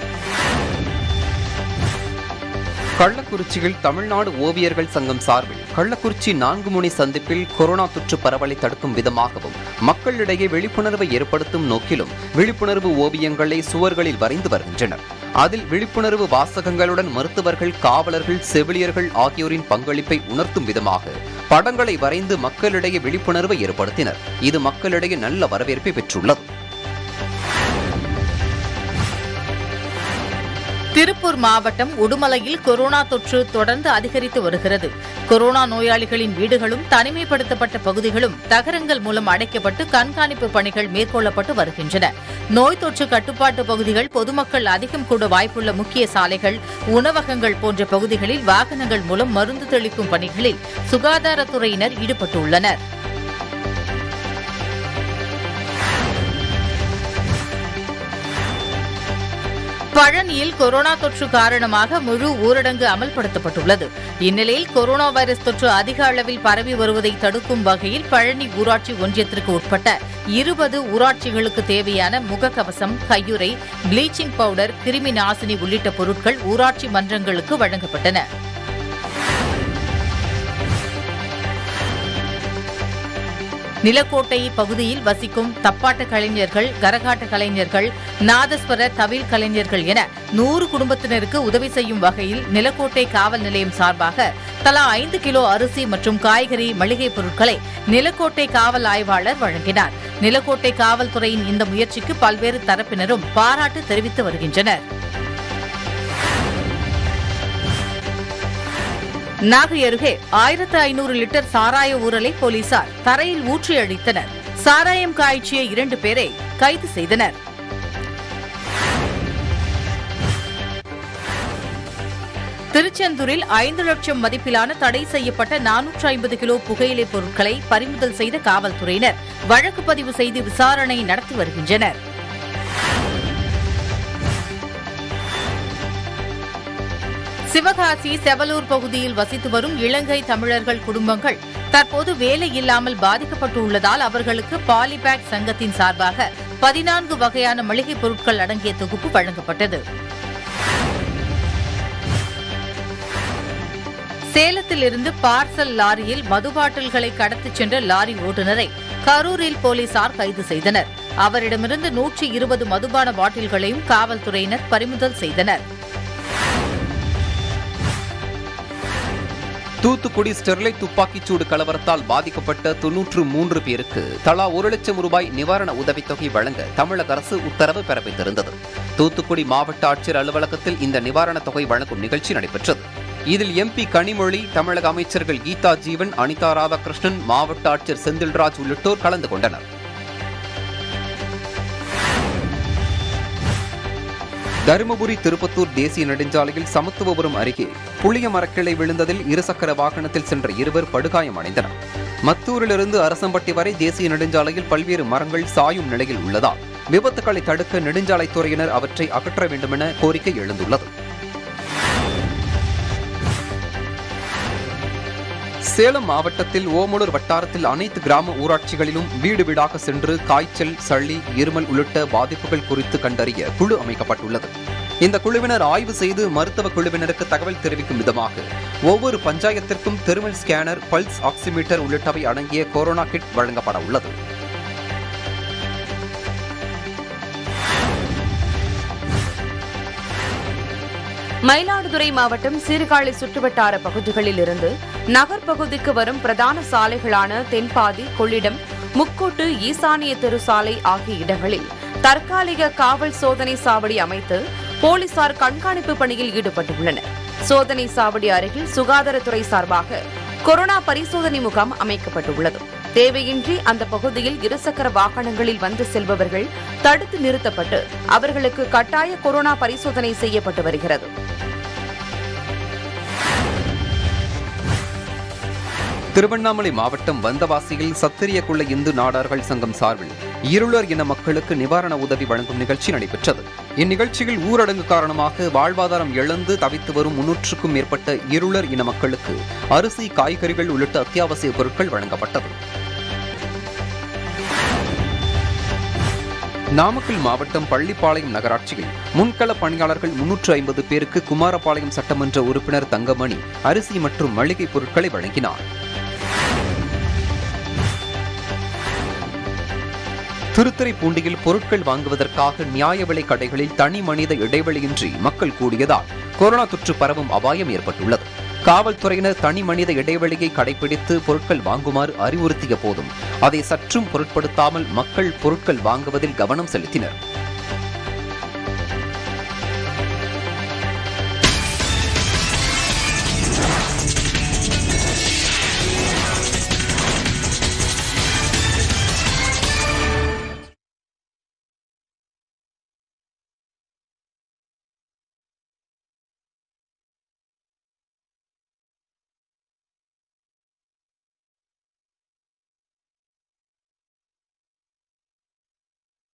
கள்ளக்குறிச்சியில் தமிழ்நாடு ஓவியர்கள் சங்கம் சார்பில் கள்ளக்குறிச்சி நான்கு முனை சந்திப்பில் கொரோனா தொற்று பரவலை தடுக்கும் விதமாகவும் மக்களிடையே விழிப்புணர்வை ஏற்படுத்தும் நோக்கிலும் விழிப்புணர்வு ஓவியங்களை சுவர்களில் வரைந்து வருகின்றனர் அதில் விழிப்புணர்வு வாசகங்களுடன் மருத்துவர்கள் காவலர்கள் செவிலியர்கள் ஆகியோரின் பங்களிப்பை உணர்த்தும் விதமாக படங்களை வரைந்து மக்களிடையே விழிப்புணர்வை ஏற்படுத்தினர் இது மக்களிடையே நல்ல வரவேற்பை பெற்றுள்ளது திருப்பூர் மாவட்டம் உடுமலையில் கொரோனா தொற்று தொடர்ந்து அதிகரித்து வருகிறது கொரோனா நோயாளிகளின் வீடுகளும் தனிமைப்படுத்தப்பட்ட பகுதிகளும் தகரங்கள் மூலம் அடைக்கப்பட்டு கண்காணிப்பு பணிகள் மேற்கொள்ளப்பட்டு வருகின்றன நோய் தொற்று கட்டுப்பாட்டு பகுதிகள் பொதுமக்கள் அதிகம் கூட வாய்ப்புள்ள முக்கிய சாலைகள் உணவகங்கள் போன்ற பகுதிகளில் வாகனங்கள் மூலம் மருந்து தெளிக்கும் பணிகளில் சுகாதாரத்துறையினர் ஈடுபட்டுள்ளனர் பழனியில் கொரோனா தொற்று காரணமாக முழு ஊரடங்கு அமல்படுத்தப்பட்டுள்ளது இந்நிலையில் கொரோனா வைரஸ் தொற்று அதிக அளவில் பரவி வருவதை தடுக்கும் வகையில் பழனி ஊராட்சி ஒன்றியத்திற்கு உட்பட்ட இருபது ஊராட்சிகளுக்கு தேவையான முகக்கவசம் கையுறை ப்ளீச்சிங் பவுடர் கிருமி நாசினி உள்ளிட்ட பொருட்கள் ஊராட்சி மன்றங்களுக்கு வழங்கப்பட்டன நிலக்கோட்டை பகுதியில் வசிக்கும் தப்பாட்ட கலைஞர்கள் கரகாட்ட கலைஞர்கள் நாதஸ்வர தவில் கலைஞர்கள் என நூறு குடும்பத்தினருக்கு உதவி செய்யும் வகையில் நிலக்கோட்டை காவல் நிலையம் சார்பாக தலா ஐந்து கிலோ அரிசி மற்றும் காய்கறி மளிகை பொருட்களை நிலக்கோட்டை காவல் ஆய்வாளர் வழங்கினார் நிலக்கோட்டை காவல்துறையின் இந்த முயற்சிக்கு பல்வேறு தரப்பினரும் பாராட்டு தெரிவித்து வருகின்றனர் நாகை அருகே ஆயிரத்து ஐநூறு லிட்டர் சாராய ஊரலை போலீசார் தரையில் ஊற்றி அழித்தனர் சாராயம் காய்ச்சிய இரண்டு பேரை கைது செய்தனர் திருச்செந்தூரில் ஐந்து லட்சம் மதிப்பிலான தடை செய்யப்பட்ட நானூற்று ஐம்பது கிலோ புகையிலை பொருட்களை பறிமுதல் செய்த காவல்துறையினர் வழக்கு பதிவு செய்து விசாரணை நடத்தி வருகின்றனர் சிவகாசி செவலூர் பகுதியில் வசித்து வரும் இலங்கை தமிழர்கள் குடும்பங்கள் தற்போது வேலை இல்லாமல் பாதிக்கப்பட்டு உள்ளதால் அவர்களுக்கு பாலிபேக் சங்கத்தின் சார்பாக பதினான்கு வகையான மளிகைப் பொருட்கள் அடங்கிய தொகுப்பு வழங்கப்பட்டது சேலத்தில் இருந்து பார்சல் லாரியில் மது பாட்டில்களை கடத்திச் சென்ற லாரி ஓட்டுநரை கரூரில் போலீசார் கைது செய்தனர் அவரிடமிருந்து நூற்றி இருபது மதுபான பாட்டில்களையும் காவல்துறையினர் பறிமுதல் செய்தனர் தூத்துக்குடி ஸ்டெர்லைட் துப்பாக்கிச்சூடு கலவரத்தால் பாதிக்கப்பட்ட தொன்னூற்று மூன்று பேருக்கு தலா ஒரு லட்சம் ரூபாய் நிவாரண உதவித்தொகை வழங்க தமிழக அரசு உத்தரவு பிறப்பித்திருந்தது தூத்துக்குடி மாவட்ட ஆட்சியர் அலுவலகத்தில் இந்த நிவாரணத் தொகை வழங்கும் நிகழ்ச்சி நடைபெற்றது இதில் எம்பி கனிமொழி தமிழக அமைச்சர்கள் கீதா ஜீவன் அனிதா ராதாகிருஷ்ணன் மாவட்ட ஆட்சியர் செந்தில்ராஜ் உள்ளிட்டோர் கலந்து கொண்டனர் தருமபுரி திருப்பத்தூர் தேசிய நெடுஞ்சாலையில் சமத்துவபுரம் அருகே புளிய மரக்கிளை விழுந்ததில் இருசக்கர வாகனத்தில் சென்ற இருவர் படுகாயம் அடைந்தனர் மத்தூரிலிருந்து அரசம்பட்டி வரை தேசிய நெடுஞ்சாலையில் பல்வேறு மரங்கள் சாயும் நிலையில் உள்ளதால் விபத்துகளை தடுக்க நெடுஞ்சாலைத்துறையினர் அவற்றை அகற்ற வேண்டுமென கோரிக்கை எழுந்துள்ளது சேலம் மாவட்டத்தில் ஓமலூர் வட்டாரத்தில் அனைத்து கிராம ஊராட்சிகளிலும் வீடு வீடாக சென்று காய்ச்சல் சளி இருமல் உள்ளிட்ட பாதிப்புகள் குறித்து கண்டறிய குழு அமைக்கப்பட்டுள்ளது இந்த குழுவினர் ஆய்வு செய்து மருத்துவ குழுவினருக்கு தகவல் தெரிவிக்கும் விதமாக ஒவ்வொரு பஞ்சாயத்திற்கும் தெர்மல் ஸ்கேனர் பல்ஸ் ஆக்சிமீட்டர் உள்ளிட்டவை அடங்கிய கொரோனா கிட் வழங்கப்பட உள்ளது மயிலாடுதுறை மாவட்டம் சீர்காழி சுற்றுவட்டார பகுதிகளில் இருந்து நகர் பகுதிக்கு வரும் பிரதான சாலைகளான தென்பாதி கொள்ளிடம் முக்கோட்டு ஈசானிய தெரு சாலை ஆகிய இடங்களில் தற்காலிக காவல் சோதனை சாவடி அமைத்து போலீசார் கண்காணிப்பு பணியில் ஈடுபட்டுள்ளனர் சோதனை சாவடி அருகில் சுகாதாரத்துறை சார்பாக கொரோனா பரிசோதனை முகாம் அமைக்கப்பட்டுள்ளது தேவையின்றி அந்த பகுதியில் இருசக்கர வாகனங்களில் வந்து செல்பவர்கள் தடுத்து நிறுத்தப்பட்டு அவர்களுக்கு கட்டாய கொரோனா பரிசோதனை செய்யப்பட்டு வருகிறது திருவண்ணாமலை மாவட்டம் வந்தவாசியில் சத்திரியக்குள்ள இந்து நாடார்கள் சங்கம் சார்பில் இருளர் இன மக்களுக்கு நிவாரண உதவி வழங்கும் நிகழ்ச்சி நடைபெற்றது இந்நிகழ்ச்சியில் ஊரடங்கு காரணமாக வாழ்வாதாரம் இழந்து தவித்து வரும் முன்னூற்றுக்கும் மேற்பட்ட இருளர் இன மக்களுக்கு அரிசி காய்கறிகள் உள்ளிட்ட அத்தியாவசிய பொருட்கள் வழங்கப்பட்டது நாமக்கல் மாவட்டம் பள்ளிப்பாளையம் நகராட்சியில் முன்கள பணியாளர்கள் முன்னூற்று ஐம்பது பேருக்கு குமாரபாளையம் சட்டமன்ற உறுப்பினர் தங்கமணி அரிசி மற்றும் மளிகை பொருட்களை வழங்கினார் திருத்துறைப்பூண்டியில் பொருட்கள் வாங்குவதற்காக நியாய விலை கடைகளில் தனி மனித இடைவெளியின்றி மக்கள் கூடியதால் கொரோனா தொற்று பரவும் அபாயம் ஏற்பட்டுள்ளது காவல்துறையினர் தனி மனித இடைவெளியை கடைபிடித்து பொருட்கள் வாங்குமாறு அறிவுறுத்திய போதும் அதை சற்றும் பொருட்படுத்தாமல் மக்கள் பொருட்கள் வாங்குவதில் கவனம் செலுத்தினர்